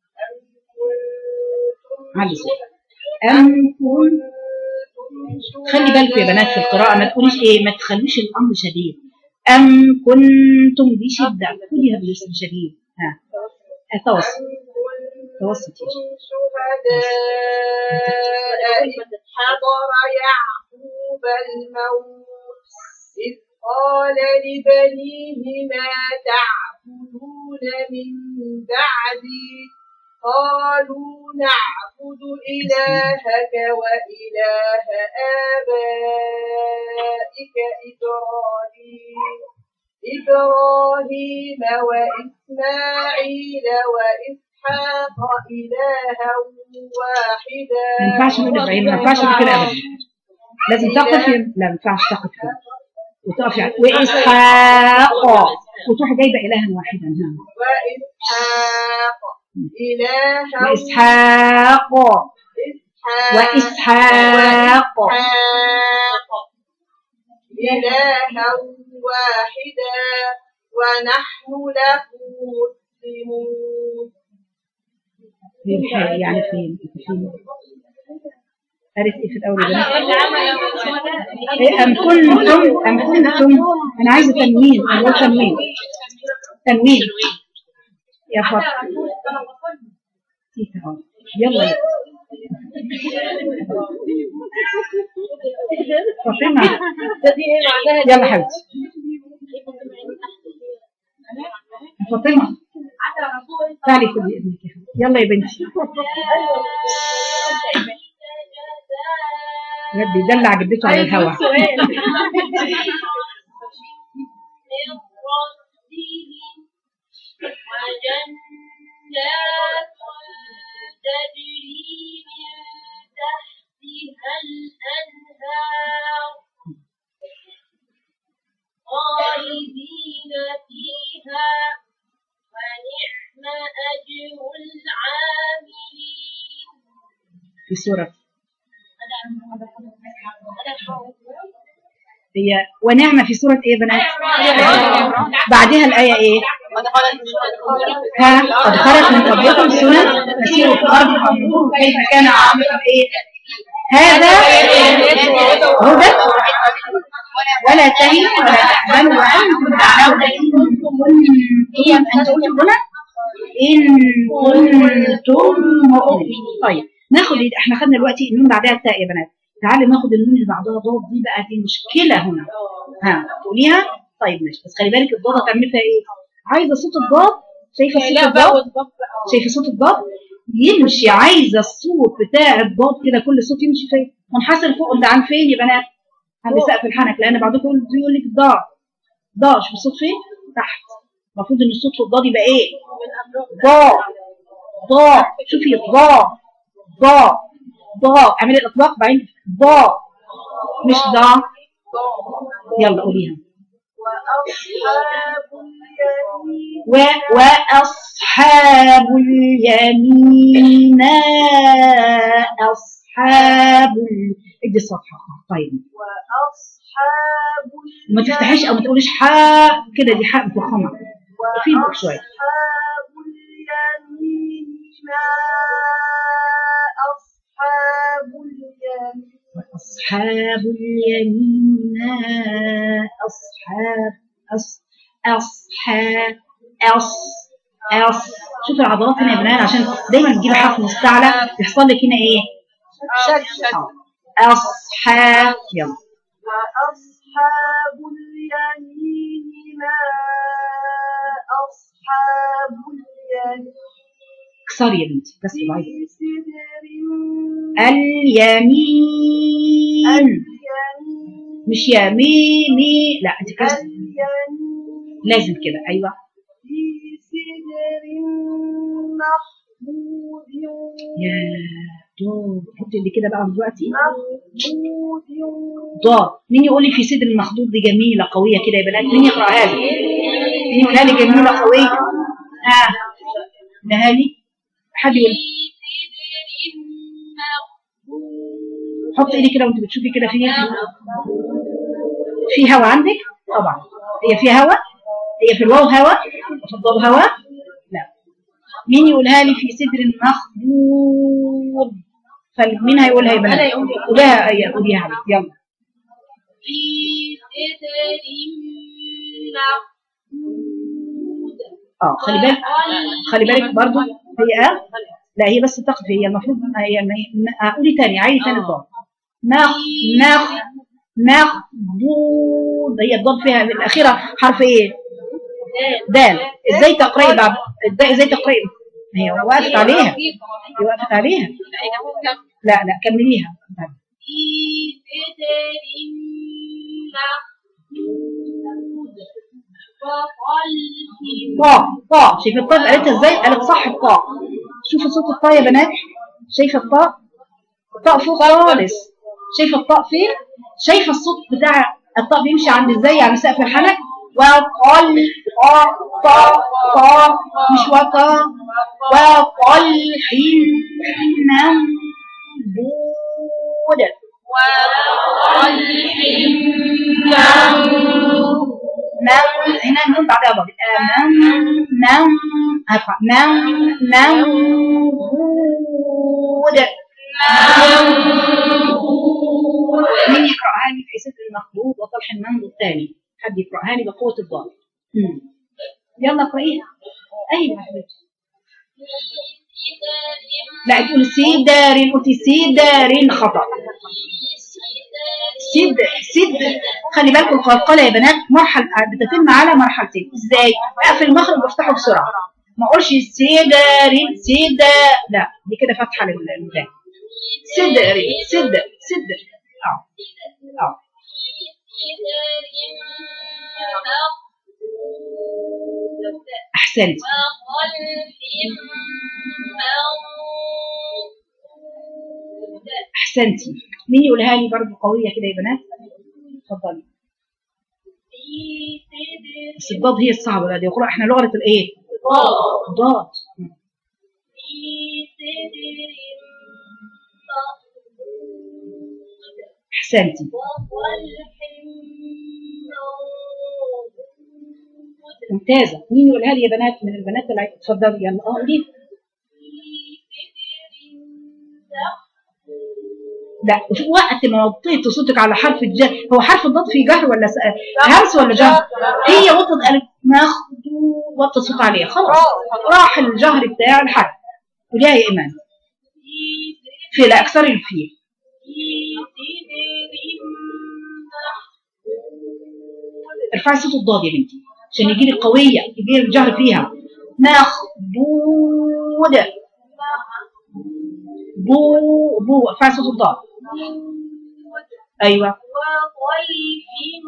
علي صوتك. أم كنتم خلي بالكم يا بنات في القراءة ما تقوليش ايه ما تخلوش الأمر شديد أم كنتم دي شدة قوليها بالاسم شديد ها التوسط توسط يا شيخ. شهداء إذ حضر يعقوب الموت إذ قال لبنيه ما تعبدون من بعدي قالوا نعبد إلهك وإله آبائك إبراهيم إبراهيم وإسماعيل وإسحاق إلها واحدا ما ينفعش نقول ابراهيم ما ينفعش نقول كده ابدا لازم تقف لا ما ينفعش تقف كده وتقف يعني واسحاق وتروح جايبه الها واحدا ها وإسحاق إلها واسحاق واسحاق إسحاق إلها واحدا ونحن له مسلمون فين الحاء يعني فين فين عرفت ايه في الاول يا بنات إيه أم كنتم أم كنتم أنا عايزة تنوين أنا بقول تنوين تنوين يا فاطمة نسيت أهو. يلا يلا فاطمة يلا حبيبتي فاطمة تعالي خدي ابنك يا حبيبتي. يلا يا بنتي ربي يدلع جدته على الهوا وجنات تجري من تحتها الأنهار خالدين فيها ونعم أجر العاملين في سورة هي ونعمة في سورة ايه يا بنات بعدها الآية ايه ها قد خلت من قبلكم سنن تسيروا في الأرض فانظروا كيف كان عاقبة ايه هذا هدى ولا تهنوا ولا تحزنوا وأنتم تعلمون إن كنتم أنتم قلتم هنا إن كنتم مؤمنين طيب ناخد احنا خدنا دلوقتي النون بعدها التاء يا بنات تعالوا ناخد النون اللي بعدها ضاد دي بقى في مشكله هنا ها تقوليها طيب ماشي بس خلي بالك الضاد هتعملي فيها ايه عايزه صوت الضاد شايفه صوت لا بقى الضاد والضبط شايفه صوت الضاد يمشي عايزه الصوت بتاع الضاد كده كل صوت يمشي فين منحسر فوق ده عن فين يا بنات عند سقف الحنك لان بعضكم يقول يقول لك ضاد ضاد شوف الصوت فين تحت المفروض ان الصوت في الضاد يبقى ايه ضاد ضاد شوفي ضاد ضاد ضاد اعملي الاطلاق بعدين ضاد مش ضاد يلا قوليها وأصحاب اليمين و... وأصحاب اليمين ما أصحاب ال... ادي الصفحة طيب وأصحاب ما تفتحيش أو ما تقوليش حاء كده دي حاء مفخمة في بق شوية وأصحاب اليمين ما أصحاب اليمين أصحاب اليمين ما أصحاب أص أصحاب أص أص شوف العضلات هنا يا بنات عشان دايما تجيبي حرف مستعلى يحصل لك هنا ايه؟ شد آه. أصحاب يلا وأصحاب اليمين ما أصحاب اليمين اكسري يا بنتي بس ضعيف في سدر اليمين اليمين مش يميني لا انت كده اليمين لازم كده ايوه في سدر محمود يا دور حطي اللي كده بقى دلوقتي محمود ضاد مين يقول لي في صدر المخدود دي جميله قويه كده يا بنات مين يقراها لي مين يقولها لي جميله قويه ها قولها لي حد يقول حط ايدي كده وانت بتشوفي كده في في هوا عندك طبعا هي في هوا هي في الواو هوا في الضاد هوا لا مين يقولها لي في صدر المخدود فمين هيقولها يا بنات أنا يقول لي. قولها أي- قوليها عليك يلا في سدر محمود اه خلي بالك خلي بالك برضو هي اه لا هي بس تقف هي المفروض هي ما- آه، قولي تاني عيدي تاني الضاد مخ مخ مخضوض هي الضاد فيها الاخيره حرف ايه دال ازاي تقراي بعد ازاي ازاي تقراي هي وقفت عليها هي وقفت عليها لا لا كمليها في سدر محمود وطلح طاء طاء شايفه الطاء قالتها ازاي قالت صح الطاء شوفوا صوت الطاء يا بنات شايفه الطاء الطاء فوق خالص شايفه الطاء فين شايفه الصوت بتاع الطاء بيمشي عند ازاي عند سقف الحنك وقل طاء طاء طاء مش وطا وطلح منبود وطلح من هنا النون بعدها ضاد آه، من من هرفع من منبود مين يقرأها لي في ستر المخلوط وطرح المنظور الثاني حد يقرأها لي بقوة الضاد مم. يلا اقرأيها أيوة يا حبيبتي لا تقول سيدارين قلتي سيدارين خطأ سد سد خلي بالكم القلقلة يا بنات مرحلة بتتم على مرحلتين ازاي؟ اقفل المخرج وافتحه بسرعة ما اقولش سيدارين سيدا لا دي كده فتحة للمدان سدري سد سد اه اه احسنت احسنتي مين يقولها لي برضه قوية كده يا بنات اتفضلي بس الضاد هي الصعبة بقى دي اقرأ احنا لغة الايه؟ ضاد احسنتي ممتازة مين يقولها لي يا بنات من البنات اللي اتفضلي يلا اه قولي لا وفي وقت ما وطيت صوتك على حرف الجر هو حرف الضاد فيه جهر ولا س... همس ولا جهر هي وطت قالت مخدود وطت صوت عليها خلاص راح الجهر بتاع الحرف قوليها يا ايمان في لا اكثر الفيه ارفعي صوت الضاد يا بنتي عشان يجي لك قويه يجي لك الجهر فيها مخضود بو بو ارفع صوت الضاد ايوه وطيف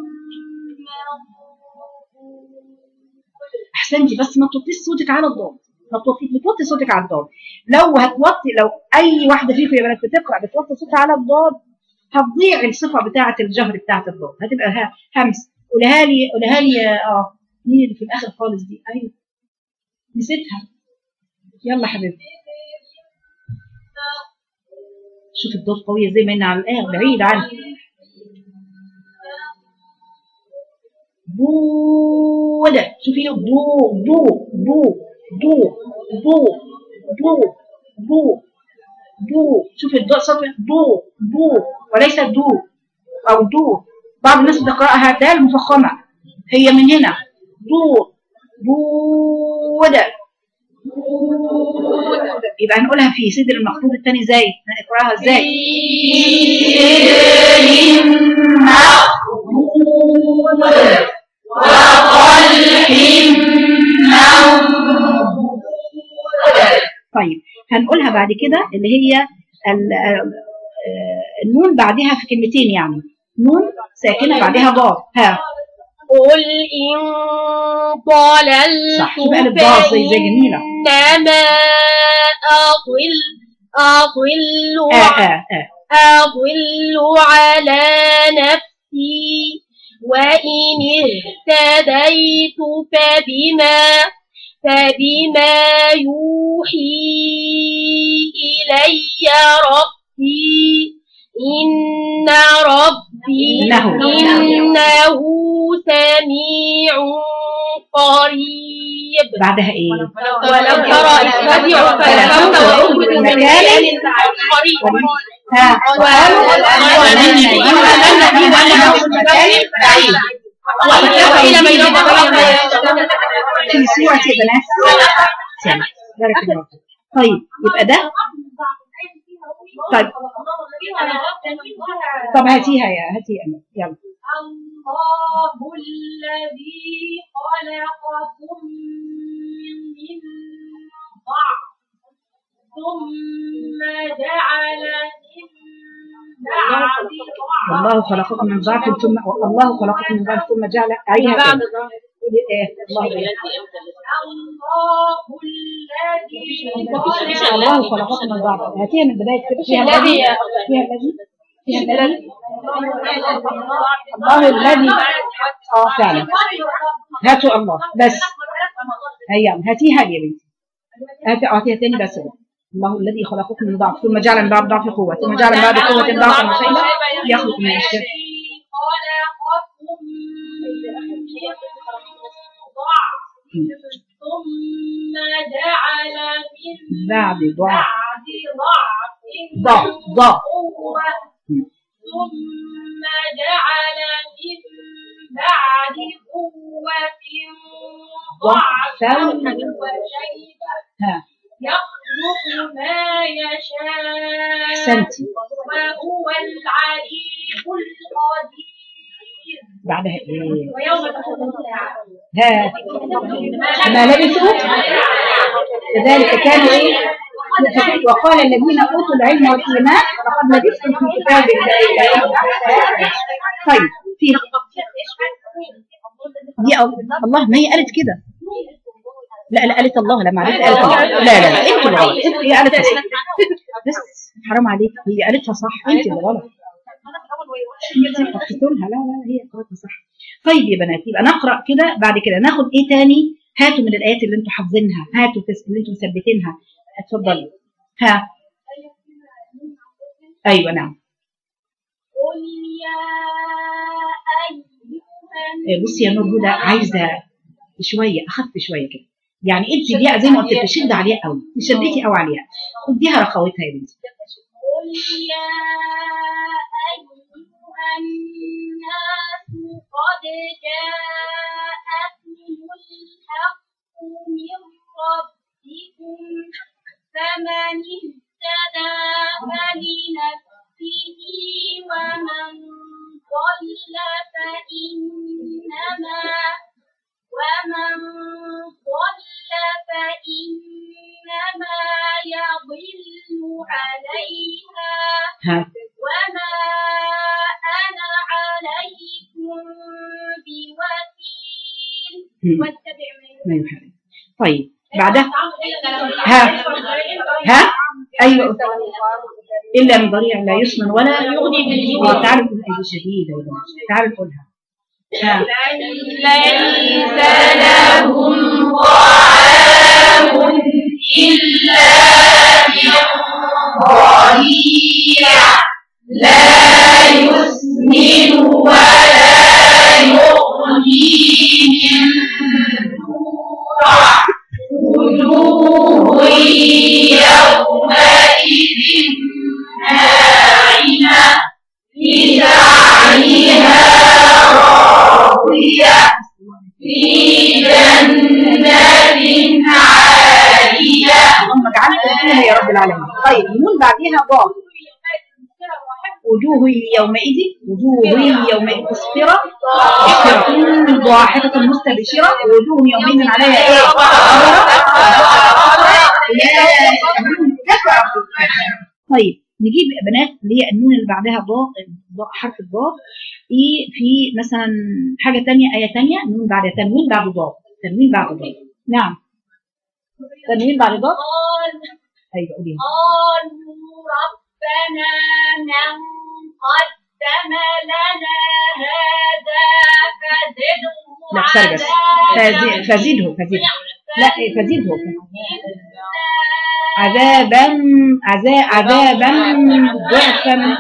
احسنتي بس ما توطيش صوتك على الضاد ما توطي بتوطي صوتك على الضاد لو هتوطي لو اي واحده فيكم يا بنات بتقرا بتوطي صوتها على الضاد هتضيع الصفه بتاعه الجهر بتاعه الضاد هتبقى ها- همس قولها لي قولها لي اه مين اللي في الاخر خالص دي ايوه نسيتها يلا حبيبتي شوف الضاد قويه زي ما ان على الايه بعيد عنها بود شوفي بو بو بو بو بو بو بو بو شوفي الضوء صوت بو بو وليس دو او دو بعض الناس بتقراها دال مفخمه هي من هنا بو بود يبقى هنقولها في صدر المخطوط الثاني ازاي نقراها ازاي طيب هنقولها بعد كده اللي هي ال- آه، النون بعدها في كلمتين يعني نون ساكنه بعدها ضاد ها قل إن صح يبقى الضاد زي زي جميله إنما أضل أضل اه اه اه أضل على نفسي وإن اهتديت فبما فبما يوحي إلي ربي إن ربي إنه. إنه سميع قريب بعدها ايه ولو ترى إذ فزعوا فلفوا وأخذوا من مكان قريب ها في سورة يا بنات سامع. بارك الله فيك. طيب يبقى ده طيب طب هاتيها يا هاتي يا أمل. يلا الله الذي خلقكم من ضعف ثم جعل من بعد ضعف والله خلقكم من ضعف ثم والله خلقكم من ضعف ثم جعل عينها بعد تاني. قولي ايه الله إيه؟ الله الذي الله خلقكم من ضعف هاتيها من البدايه كده فيها الذي فيها الذي فيها الذي الله الذي اه فعلا هاتوا الله بس هيا هاتيها يا بنتي هاتي اعطيها تاني بس بقى. الله الذي خلقكم من ضعف ثم جعل من بعد ضعف قوة ثم جعل من بعد قوة ضعفا وشيبة يخلق من يشاء خلقكم من ضعف ثم جعل من بعد ضعف بعد ضعف ضعف ضعف قوة ثم جعل من بعد قوة ضعفا ضعفا. وشيبة ها يخلق ما يشاء احسنتي وهو العليم القدير بعدها ايه ويوم تقوم الساعة ها ما لبثوا كذلك كانوا ايه وقال الذين اوتوا العلم والايمان لقد لبثتم في كتاب الله الى يوم القيامة. طيب في دي أو- الله ما هي قالت كده لا لا قالت الله لما عرفت قالت الله لا لا لا انت اللي غلط انت هي قالتها صح بس حرام عليك هي قالتها صح انت اللي غلط انت حطيتوا لها لا لا هي قالتها صح طيب يا بنات يبقى نقرا كده بعد كده ناخد ايه تاني هاتوا من الايات اللي انتوا حافظينها هاتوا تس- اللي انتوا مثبتينها اتفضلي ها ايوه نعم قل يا أيها إيه، بصي يا نور هدى عايزه شويه اخف شويه كده يعني انت دي زي ما قلت لك شد عليها قوي شديتي قوي عليها اديها رخاوتها يا بنتي قل يا أيها الناس قد جاءكم الحق من ربكم فمن اهتدى فلنفسه ومن ضل فإنما ومن ضل ها وما أنا عليكم بوكيل مم. واتبع ما يحرم طيب بعدها ها. ها ايوه الا من ضريع لا يسمن ولا يغني من اه تعالوا نقول ايدي شديده يا بنات تعالوا نقولها ها ليس لهم طعام إلا من ضريع لا يسمن ولا يغني من جوع وجوه يومئذ ناعمة لسعيها راضية في جنة عالية اللهم اجعلنا فيها يا رب العالمين طيب نون بعديها ضاد وجوه يومئذ وجوه يومئذ مسفرة مسفرة ضاحكة مستبشرة ووجوه يومئذ عليها ايه؟ طيب نجيب يا بنات اللي هي النون اللي بعدها ضاء ضاء حرف الضاء ايه في مثلا حاجة تانية آية تانية نون بعد تنوين بعد ضاء تنوين بعد ضاء نعم تنوين بعد ضاء قال ايوه قولي قالوا ربنا من قدم لنا هذا فزده لا اكسري بس فزي- فزيده فزيده لا إيه، فزيده عذابا عذا- عذابا ضعفا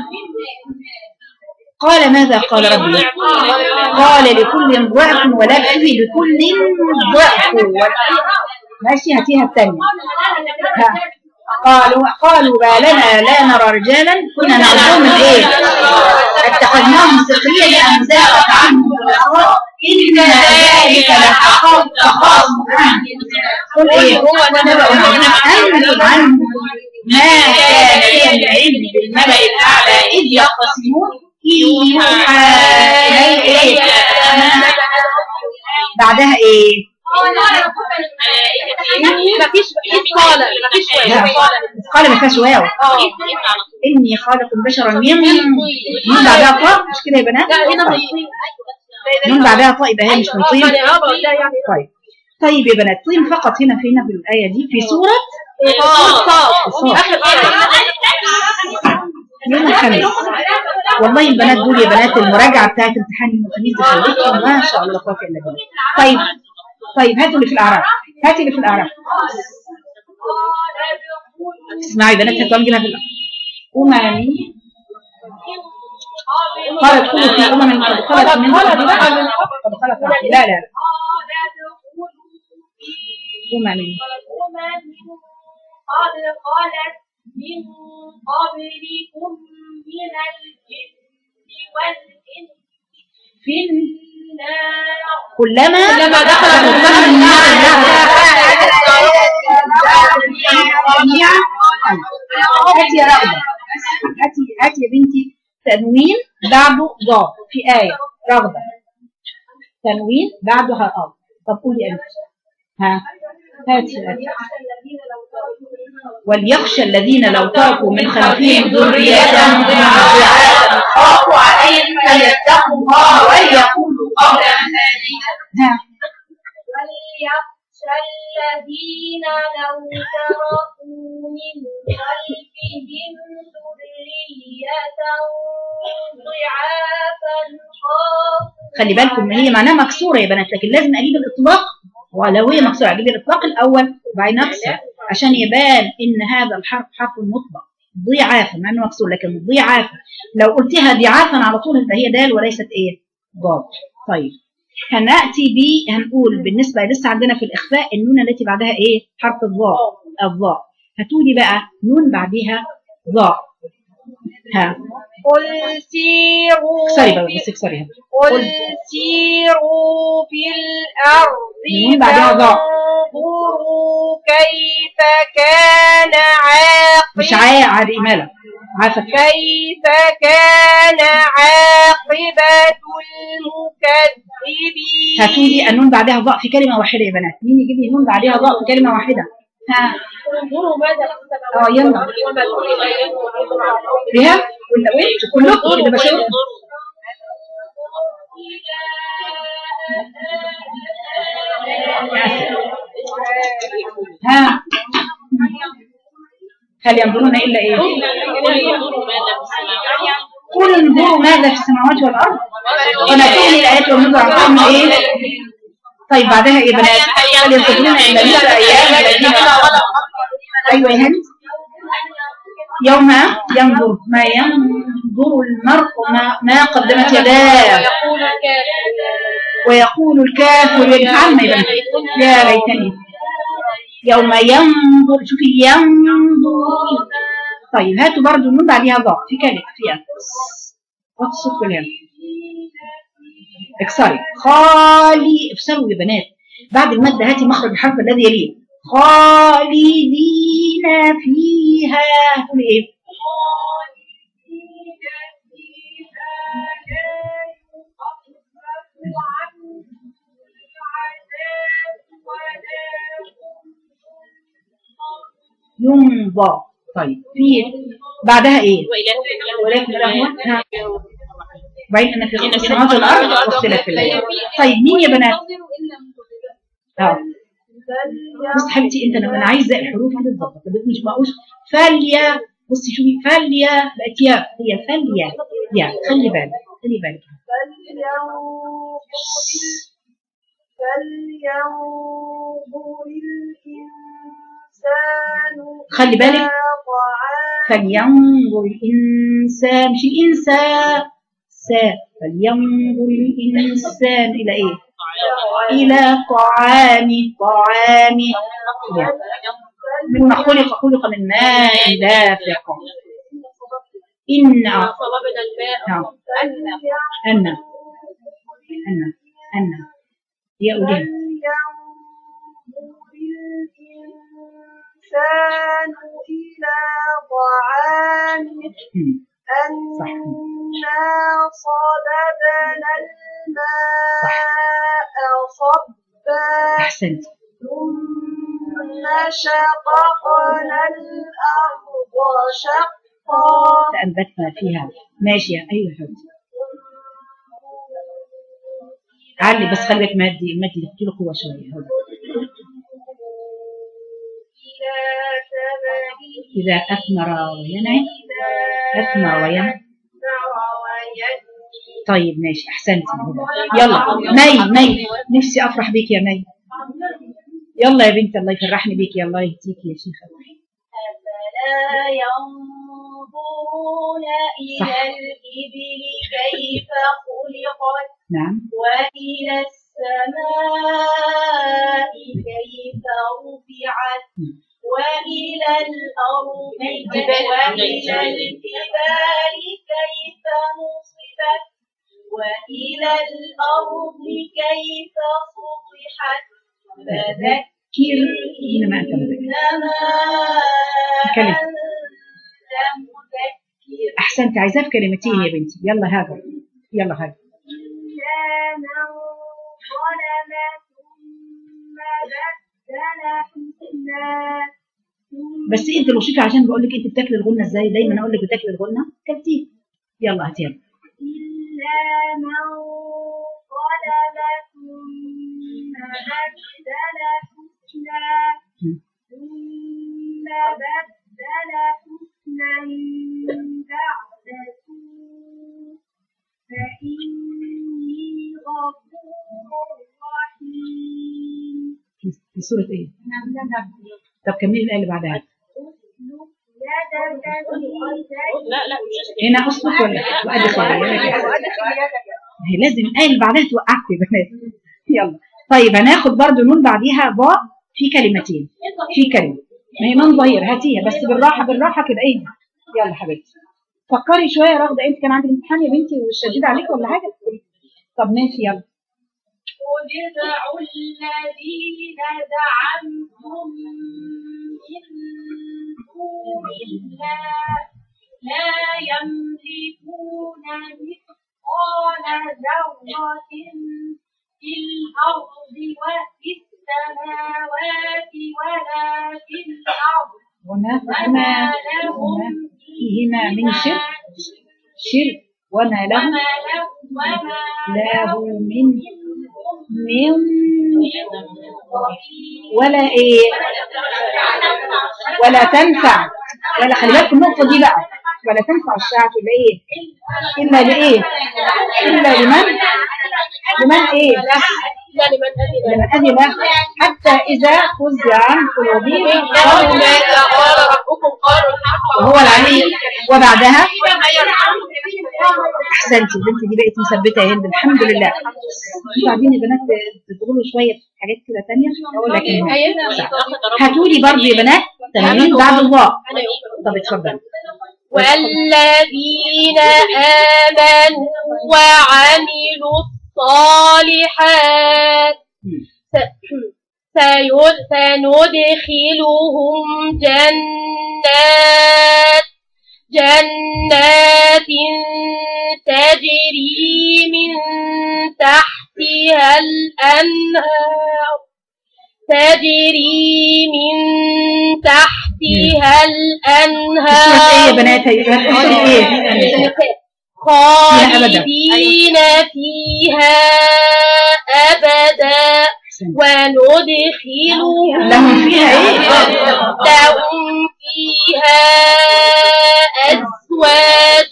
قال ماذا قال ربي قال لكل ضعف ولكن لكل ضعف وال- ماشي هاتيها الثانية ها. قالوا قالوا ما لنا لا نرى رجالا كنا نعظهم من ايه اتخذناهم سخريا لانزلت عنهم الأبصار. ان ذلك لحق تخاصم قل ايه هو نبأ انتم عنه ما كان لي العلم بالملأ الاعلى اذ يختصمون إن يوحى الي ايه بعدها ايه مفيش مفيش قال مفيش لا قال ما فيهاش واو اني خالق بشرا من من بعدها طاء مش كده يا بنات لا هنا من بعدها طاء يبقى هي مش من طين يعني اه بقول لها يعني طيب طيب يا بنات طين فقط هنا فينا في الآية دي في سورة صاد اخر يوم الخميس والله البنات دول يا بنات المراجعة بتاعت امتحان يوم الخميس دي خليتهم ما شاء الله لا قوة إلا بالله طيب طيب هاتوا اللي في الأعراف هاتي اللي في الأعراف اسمعي يا بنات هاتوا نجيبها في الأعراف أمم قالت كل في أمم قد خلت من قد خلت لا لا أمم قد خلت من قبلكم من الجن والإنس في النار كلما لما دخل أمها النار هاتي يا رغدة هاتي هاتي يا بنتي تنوين بعده ضاد في آية رغدة تنوين بعدها اه طب قولي أنت ها هاتي هاتي وليخشى الذين لو تركوا من خلفهم ذرية ضعافا خافوا عليهم فليتقوا الله وليقولوا قولا سديدا ها وليخشى الذين لو تركوا من خلفهم ذرية ضعافا خافوا خلي بالكم ان هي معناها مكسوره يا بنات لكن لازم اجيب الاطلاق ولو هي مكسوره اجيب الاطلاق الاول وبعدين اكسر عشان يبان ان هذا الحرف حرف مطلق ضعافا مع انه مكسور لكن ضعافا لو قلتها ضعافا على طول يبقى هي دال وليست ايه ضاد طيب هناتي ب هنقول بالنسبه لسه عندنا في الاخفاء النون التي بعدها ايه حرف الضاء الضاء هتقولي بقى نون بعدها ضاء ها قل سيروا اكسري بقى بس اكسري هنا قل سيروا في الأرض نون بعدها ضاء. فانظروا كيف كان مش عاقبة عاء عادي مالك عافك كيف كان عاقبة المكذبين هاتوا لي النون بعدها ضاء في كلمة واحدة يا بنات مين يجيب لي نون بعدها ضاء في كلمة واحدة ها انظروا ماذا في السماوات اه يلا والأرض وما دون غيره وانظروا على الأرض فيها ولا وانت كلكم كده بشوف ها هل ينظرون الا ايه؟ قل انظروا ماذا في السماوات والارض ولا تغني الايات والنذر عن قوم ايه؟ طيب بعدها ايه بنات؟ هل ينتظرون الا مثل ايام الذين ايوه يا هند يوم ينظر ما ينظر المرء ما, ما قدمت يداه يقول الكافر ويقول الكافر يفعل ما يبنى يا ليتني يوم ينظر شوفي ينظر طيب هاتوا برضو النون بعديها ضاء في كلمة فيها وات الصوت كلها اكسري خالي افسروا يا بنات بعد المادة هاتي مخرج الحرف الذي يليه خالدين فيها هتقولي ايه ينظر طيب في بعدها ايه ولكن الأهوى ها. وبعدين ان في خلق السماوات والارض واختلاف الليل طيب مين يا بنات اه بص حبيبتي انت لما انا عايزه الحروف بالظبط طب مش بقولش فاليا بصي شوفي فاليا بقت يا هي فاليا يا خلي بالك خلي بالك فلينظر الإنسان خلي بالك. إلى طعامه. فلينظر الانسان مش الانسان سا فلينظر الانسان الى ايه الى طعامه طعامه يعني مما خلق خلق من ماء دافق إن صببنا الماء نعم أن أن أن أن يا أولين فلينظر الإنسان إلى طعامه صح. أنا صببنا الماء صبا أحسنت ثم شققنا الأرض شقا فأنبتنا فيها ماشية أيوة يا حبيبتي علي بس خليك مادي مادي قلت له قوة شوية هو. إلى ثمره إذا أثمر وينعي أثمر وينعي طيب ماشي أحسنتي يلا مي مي نفسي أفرح بيك يا مي يلا يا بنت الله يفرحني بيك يا الله يهديك يا شيخة أفلا ينظرون صح. إلى الإبل كيف خلقت نعم وإلى السماء كيف رفعت وإلى الأرض وإلى الجبال كيف نصبت وإلى الأرض كيف سطحت فذكر كير إنما أنت مذكر إنما تكلم. أنت مذكر أحسنت عايزاه في كلمتين يا بنتي يلا هذا يلا هذا إلا من ظلم ثم بدل حسنا بس انت لو شوفي عشان بقول لك انت بتاكلي الغنه ازاي دايما اقول لك بتاكلي الغنه كلتيه يلا هاتيها إلا من ظلم ثم بدل حسنا مم. ثم بدل حسنا بعد سوء فإني غفور رحيم في في سوره ايه طب كملي الايه اللي بعدها اسلك يدك في جيبك لا لا مش هنا اسقط ولا وادخل هي لازم الايه اللي بعدها توقعك يا بنات يلا طيب هناخد برضو نون بعديها ضاء في كلمتين في كلمه ما هي نون ظهير هاتيها بس بالراحه بالراحه كده ايه يلا حبيبتي فكري شويه يا رغده انت كان عندك امتحان يا بنتي وشديد عليك ولا حاجه طب ماشي يلا قل ادعوا الذين زعمتم من دون الله لا يملكون مثقال ذرة في الأرض وفي السماوات ولا في الأرض وما وما فيهما لهم فيهما من شرك شرك وما له وما له وما له من من ولا ايه ولا تنفع ولا خلي بالكم النقطة دي بقى ولا تنفع الشفاعة إلا إيه؟ إلا لإيه؟ إلا لمن؟ لمن إيه؟ لمن أذن حتى إذا فزع عن قلوبهم قالوا ماذا قال ربكم قالوا الحق وهو العلي وبعدها وهي احسنتي البنت دي بقت مثبته يا هند الحمد لله انتوا عايزين يا بنات تقولوا شويه حاجات كده ثانيه لكن هاتوا لي برضه يا بنات تمرين بعد الله طب اتفضل والذين آمنوا وعملوا الصالحات س- سيد- سندخلهم جنات جنات تجري من تحتها الأنهار تجري من تحتها اسمها ايه الأنهار يا بنات هي اسمها ايه خالدين فيها أبدا وندخلهم لهم فيها ايه لهم فيها أزواج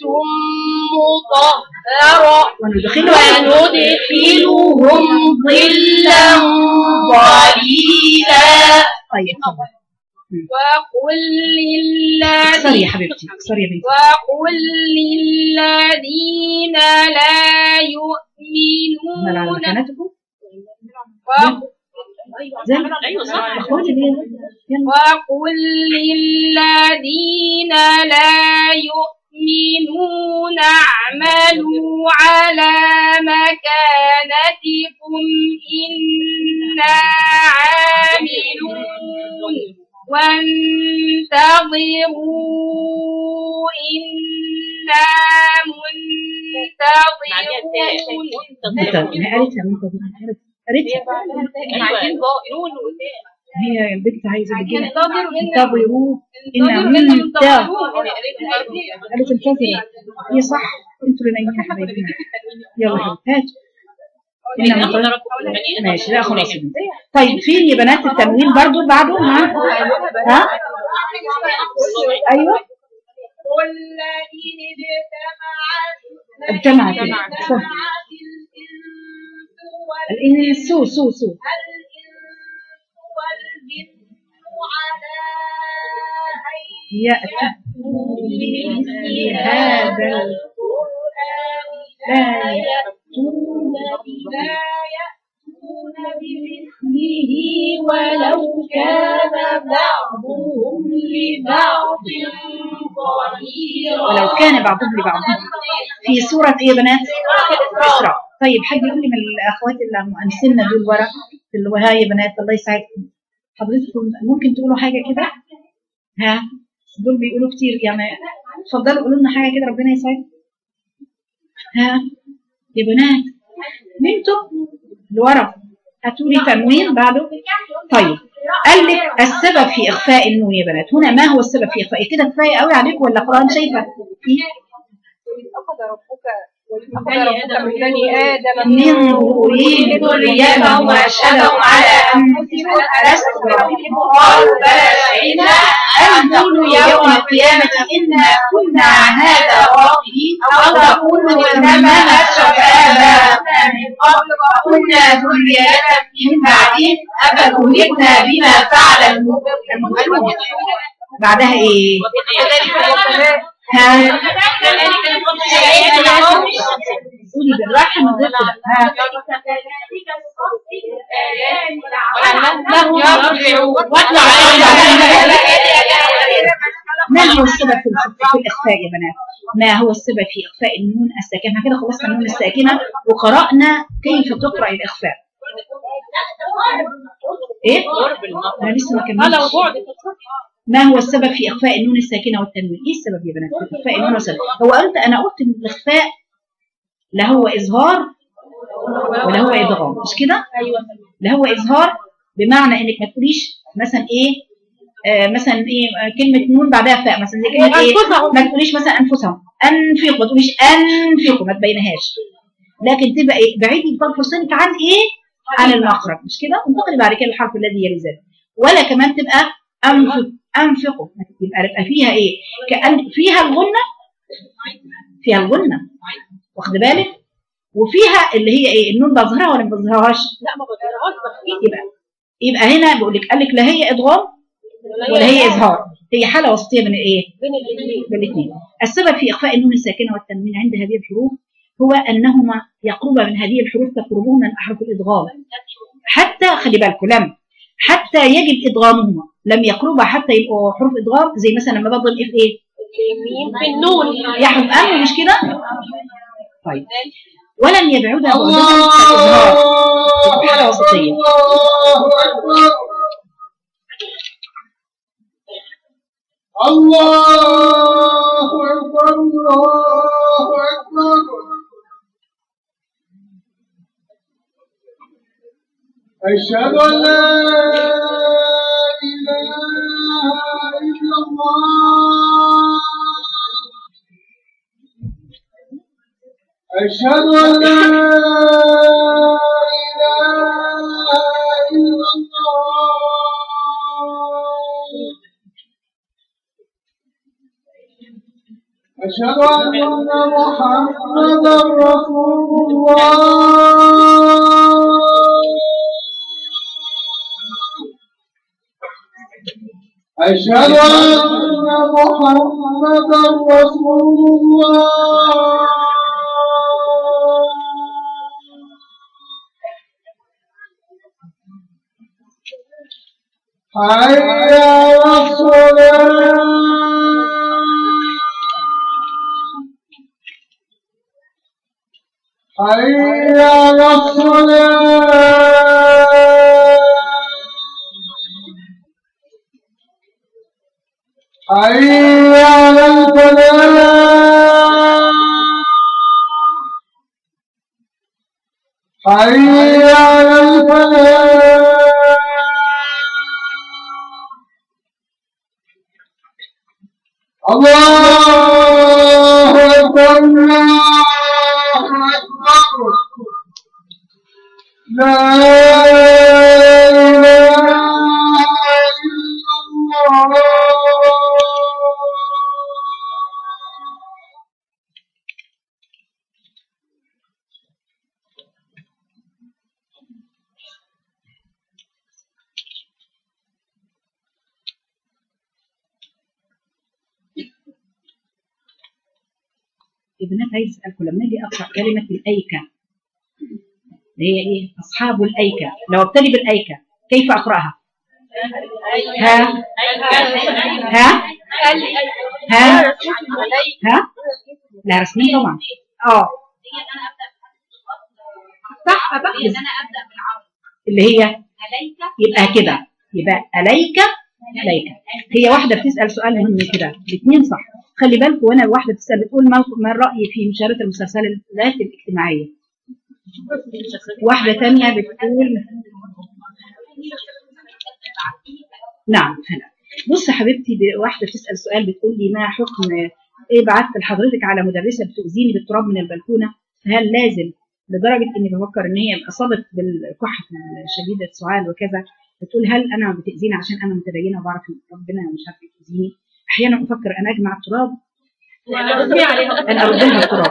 مطهرة وندخلهم وندخلهم ظلا ظليلا طيب اتفضل وقل اكسري للذين يا حبيبتي اكسري يا بنتي وقل للذين لا هل على يؤمنون مكانتكم وقل- زي اخواتي دي يلا وقل للذين لا يؤمنون اعملوا على مكانتكم إنا عاملون وانتظروا إنا منتظرون انت هي قالتها من قبل قالتها هي البنت عايزه تجينا انتظروا إن منتظر قالت انتظروا هي صح انتوا اللي نايمين يا حبايبنا يلا حبيبي هات إن منتظر ماشي لا خلاص يا بنتي. طيب فين يا بنات التنوين برضو بعده ها ها ايوه والذين اجتمعت اجتمعت صح. اجتمعت الإنس سو سو سو الإنس والجن على أن يأتي بمثل هذا القرآن لا يأتون لا يأتون بمثله ولو كان بعضهم لبعض ظهيرا ولو كان بعضهم لبعض في سورة ايه يا بنات؟ الإسراء طيب حد يقول لي من الأخوات اللي أمثلنا دول ورا في الوهاية يا بنات الله يسعدكم حضرتكم ممكن تقولوا حاجة كده؟ ها؟ دول بيقولوا كتير يعني اتفضلوا قولوا لنا حاجة كده ربنا يسعدكم ها؟ يا بنات نمتوا لورا هاتوا لي تنوين بعده طيب قال لك السبب في اخفاء النون يا بنات هنا ما هو السبب في اخفاء كده كفايه قوي عليكم ولا قران شايفه أخذ ربك أخذ ربك من بني آدم من ظهورهم ذريتهم واشهدهم على انفسهم الست بربكم قالوا بلى شهدنا ان تقولوا يوم القيامه انا كنا عن هذا غافلين او تقولوا انما اشرك اباؤنا من قبل وكنا ذريه من بعدهم افكهلكنا بما فعل المبطلون بعدها ايه؟ ها قولي بالراحه من غير كده ها ما هو السبب في في الاخفاء يا بنات؟ ما هو السبب في اخفاء النون الساكنه؟ احنا كده خلصنا النون الساكنه وقرانا كيف تقرا الاخفاء. ايه؟ انا لسه ما كملتش. ما هو السبب في اخفاء النون الساكنه والتنوين؟ ايه السبب يا بنات في اخفاء النون والسبب؟ هو قلت انا قلت ان الاخفاء لا هو اظهار ولا هو ادغام مش كده؟ لا هو اظهار بمعنى انك ما تقوليش مثلا ايه آه مثلا ايه آه، كلمه نون بعدها فاء مثلا زي كلمه ايه أنفسهم. ما تقوليش مثلا انفسهم انفقوا ما تقوليش انفقوا ما تبينهاش لكن تبقى ايه بعيدي بطرف لسانك عن ايه عن المخرج مش كده انتقلي بعد كده الحرف الذي يلي ذلك ولا كمان تبقى انفق انفقوا يبقى يبقى فيها ايه كأن فيها الغنه فيها الغنه واخد بالك وفيها اللي هي ايه النون بظهرها ولا ما بظهرهاش لا ما بقدرهاش بخفيف يبقى يبقى هنا بقول لك قال لك لا هي ادغام ولا هي اظهار هي حاله وسطيه بين الايه بين الاثنين بين الاثنين السبب في اخفاء النون الساكنه والتنوين عند هذه الحروف هو انهما يقرب من هذه الحروف كقربهما من احرف الادغام حتى خلي بالكم لم حتى يجب ادغامهما لم يقربا حتى يبقوا حروف ادغام زي مثلا لما بضرب اف ايه اليمين في النون يحرف ان مش كده طيب ولن يبعدها بعدها كالاظهار يبقى حاله وسطيه الله أكبر الله أكبر أشهد أن لا إله إلا الله أشهد أن لا إله إلا الله أشهد أن محمدا رسول الله أشهد أن محمدا رسول الله حي على الصلاة حي على الصلاة حي على الفلاح حي على الفلاح الله أكبر الله أكبر لا إله إلا الله البنات عايز اسالكم لما اجي اقرا كلمه الايكه اللي هي ايه اصحاب الايكه لو ابتدي بالايكه كيف اقراها ها ها ها ها لا رسمي طبعا اه صح بقى اللي هي يبقى كده يبقى عليك عليك هي واحده بتسال سؤال مهم كده الاثنين صح خلي بالكم وانا واحده بتسال بتقول ما ما الراي في مشاهده المسلسلات الاجتماعيه واحده ثانيه بتقول نعم هلا بص يا حبيبتي دي واحده بتسال سؤال بتقول لي ما حكم ايه بعت لحضرتك على مدرسه بتؤذيني بالتراب من البلكونه هل لازم لدرجه اني بفكر ان هي اصابت بالكحه شديده السعال وكذا بتقول هل انا بتاذيني عشان انا متدينه وبعرف إن ربنا مش عارف يؤذيني احيانا افكر ان اجمع التراب ان ارد لها التراب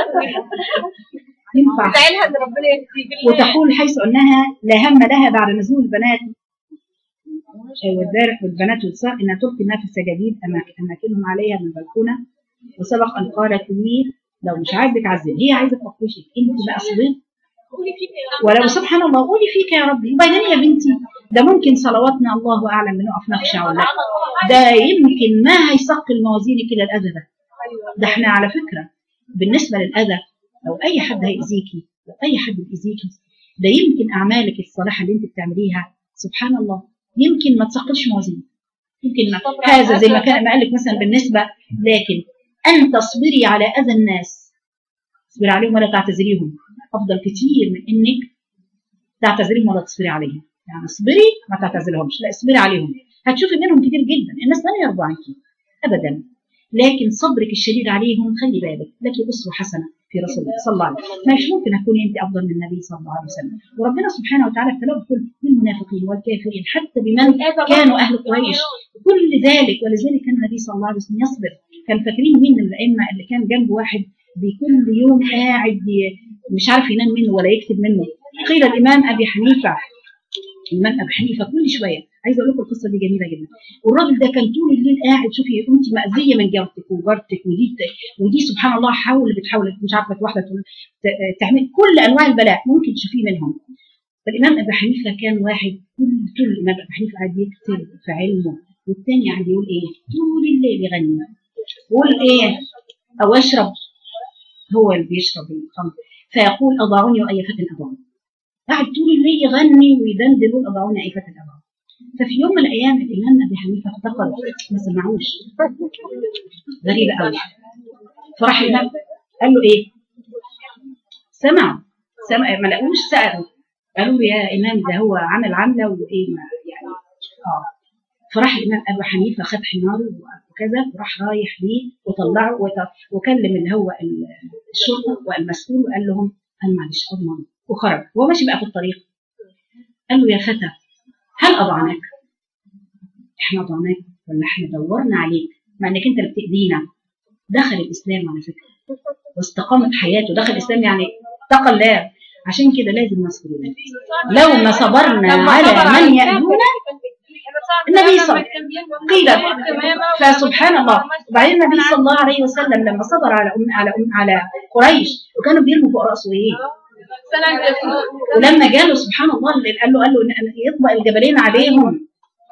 ينفع لها ان ربنا يهديك وتقول حيث انها لا هم لها بعد نزول البنات والذارق والبنات والنساء انها تلقي ما في السجاجيد أماك- اماكنهم عليها من البلكونه وسبق ان قالت لي لو مش عايزك عزل هي عايزه تطفشك انت بقى صغير ولو سبحان الله قولي فيك يا ربي وبعدين يا بنتي ده ممكن صلواتنا الله اعلم بنقف نخشع ولا لا. ده يمكن ما هيثقل موازينك الى الاذى ده ده احنا على فكره بالنسبه للاذى لو اي حد هيأذيكي لو اي حد بيأذيكي ده يمكن اعمالك الصالحه اللي انت بتعمليها سبحان الله يمكن ما تثقلش موازينك يمكن ما هذا زي ما كان ما قال لك مثلا بالنسبه لكن ان تصبري على اذى الناس تصبري عليهم ولا تعتذريهم افضل كتير من انك تعتذريهم ولا تصبري عليهم يعني اصبري ما تعتزلهمش لا اصبري عليهم هتشوفي منهم كتير جدا الناس لن يرضوا عنك ابدا لكن صبرك الشديد عليهم خلي بالك لك اسوه حسنه في رسول الله صلى الله عليه وسلم مش ممكن تكوني انت افضل من النبي صلى الله عليه وسلم وربنا سبحانه وتعالى ابتلاه بكل بالمنافقين والكافرين حتى بمن كانوا اهل قريش كل ذلك ولذلك كان النبي صلى الله عليه وسلم يصبر كان فاكرين مين من الائمه اللي كان جنبه واحد بكل يوم قاعد ي- مش عارف ينام منه ولا يكتب منه قيل الامام ابي حنيفه الامام ابي حنيفه كل شويه عايزه اقول لكم القصه دي جميله جدا والراجل ده كان طول الليل قاعد شوفي انت مأذيه من جارتك وجارتك ودي ودي سبحان الله حاول بتحاول مش عارفه واحده تقول ت- تعمل كل انواع البلاء ممكن تشوفيه منهم فالامام ابي حنيفه كان واحد كل طول الامام ابي حنيفه قاعد يكتب في علمه والتاني قاعد يقول ايه طول الليل يغني يقول ايه او اشرب هو اللي بيشرب الخمر فيقول اضاعوني واي فتى اضاعوني قاعد طول الليل يغني ويدندن يقول اضاعوني اي فتى اضاعوني ففي يوم من الايام الامام ابي حنيفه افتقر ما سمعوش غريبه قوي فراح الامام قال له ايه سمع سمع ما لقوش سالوا قالوا له يا امام ده هو عمل عمله وايه ما يعني اه فراح الامام ابو حنيفه خد حماره وكذا وراح رايح بيه وطلعه وت- وكلم اللي هو ال- الشرطه والمسؤول وقال لهم انا معلش اضمن وخرج هو ماشي بقى في الطريق قال له يا فتى هل اضعناك؟ احنا اضعناك ولا احنا دورنا عليك مع انك انت اللي بتاذينا دخل الاسلام على فكره واستقامت حياته دخل الاسلام يعني اتقى الله عشان كده لازم نصبر الله. لو ما صبرنا على من يأذونا النبي صلى قيل فسبحان الله وبعدين النبي صلى الله عليه وسلم لما صبر على أم على أم على قريش وكانوا بيرموا فوق راسه ايه ولما جاله سبحان الله اللي قال له قال له إن يطبق الجبلين عليهم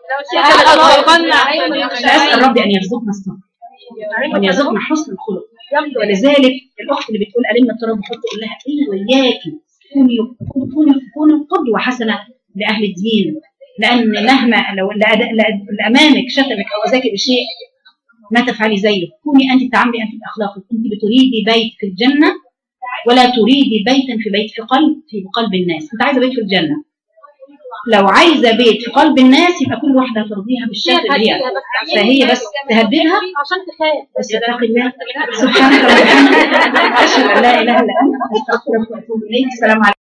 فاسال ربي ان يرزقنا الصبر وان يرزقنا حسن الخلق ولذلك الاخت اللي بتقول الم التراب حط تقول لها ايه وياكي كوني كوني كوني قدوه حسنه لاهل الدين لان مهما لو اللي أد- اللي امامك شتمك او اذاك بشيء ما تفعلي زيه كوني انت تعاملي انت باخلاقك انت بتريدي بيت في الجنه ولا تريدي بيتا في بيت في قلب في قلب الناس انت عايزه بيت في الجنه لو عايزه بيت في قلب الناس يبقى كل واحده ترضيها بالشكل اللي هي فهي بس تهددها عشان تخاف بس اتقي الله سبحانك اللهم وبحمدك اشهد ان لا اله الا انت استغفرك واتوب اليك السلام عليكم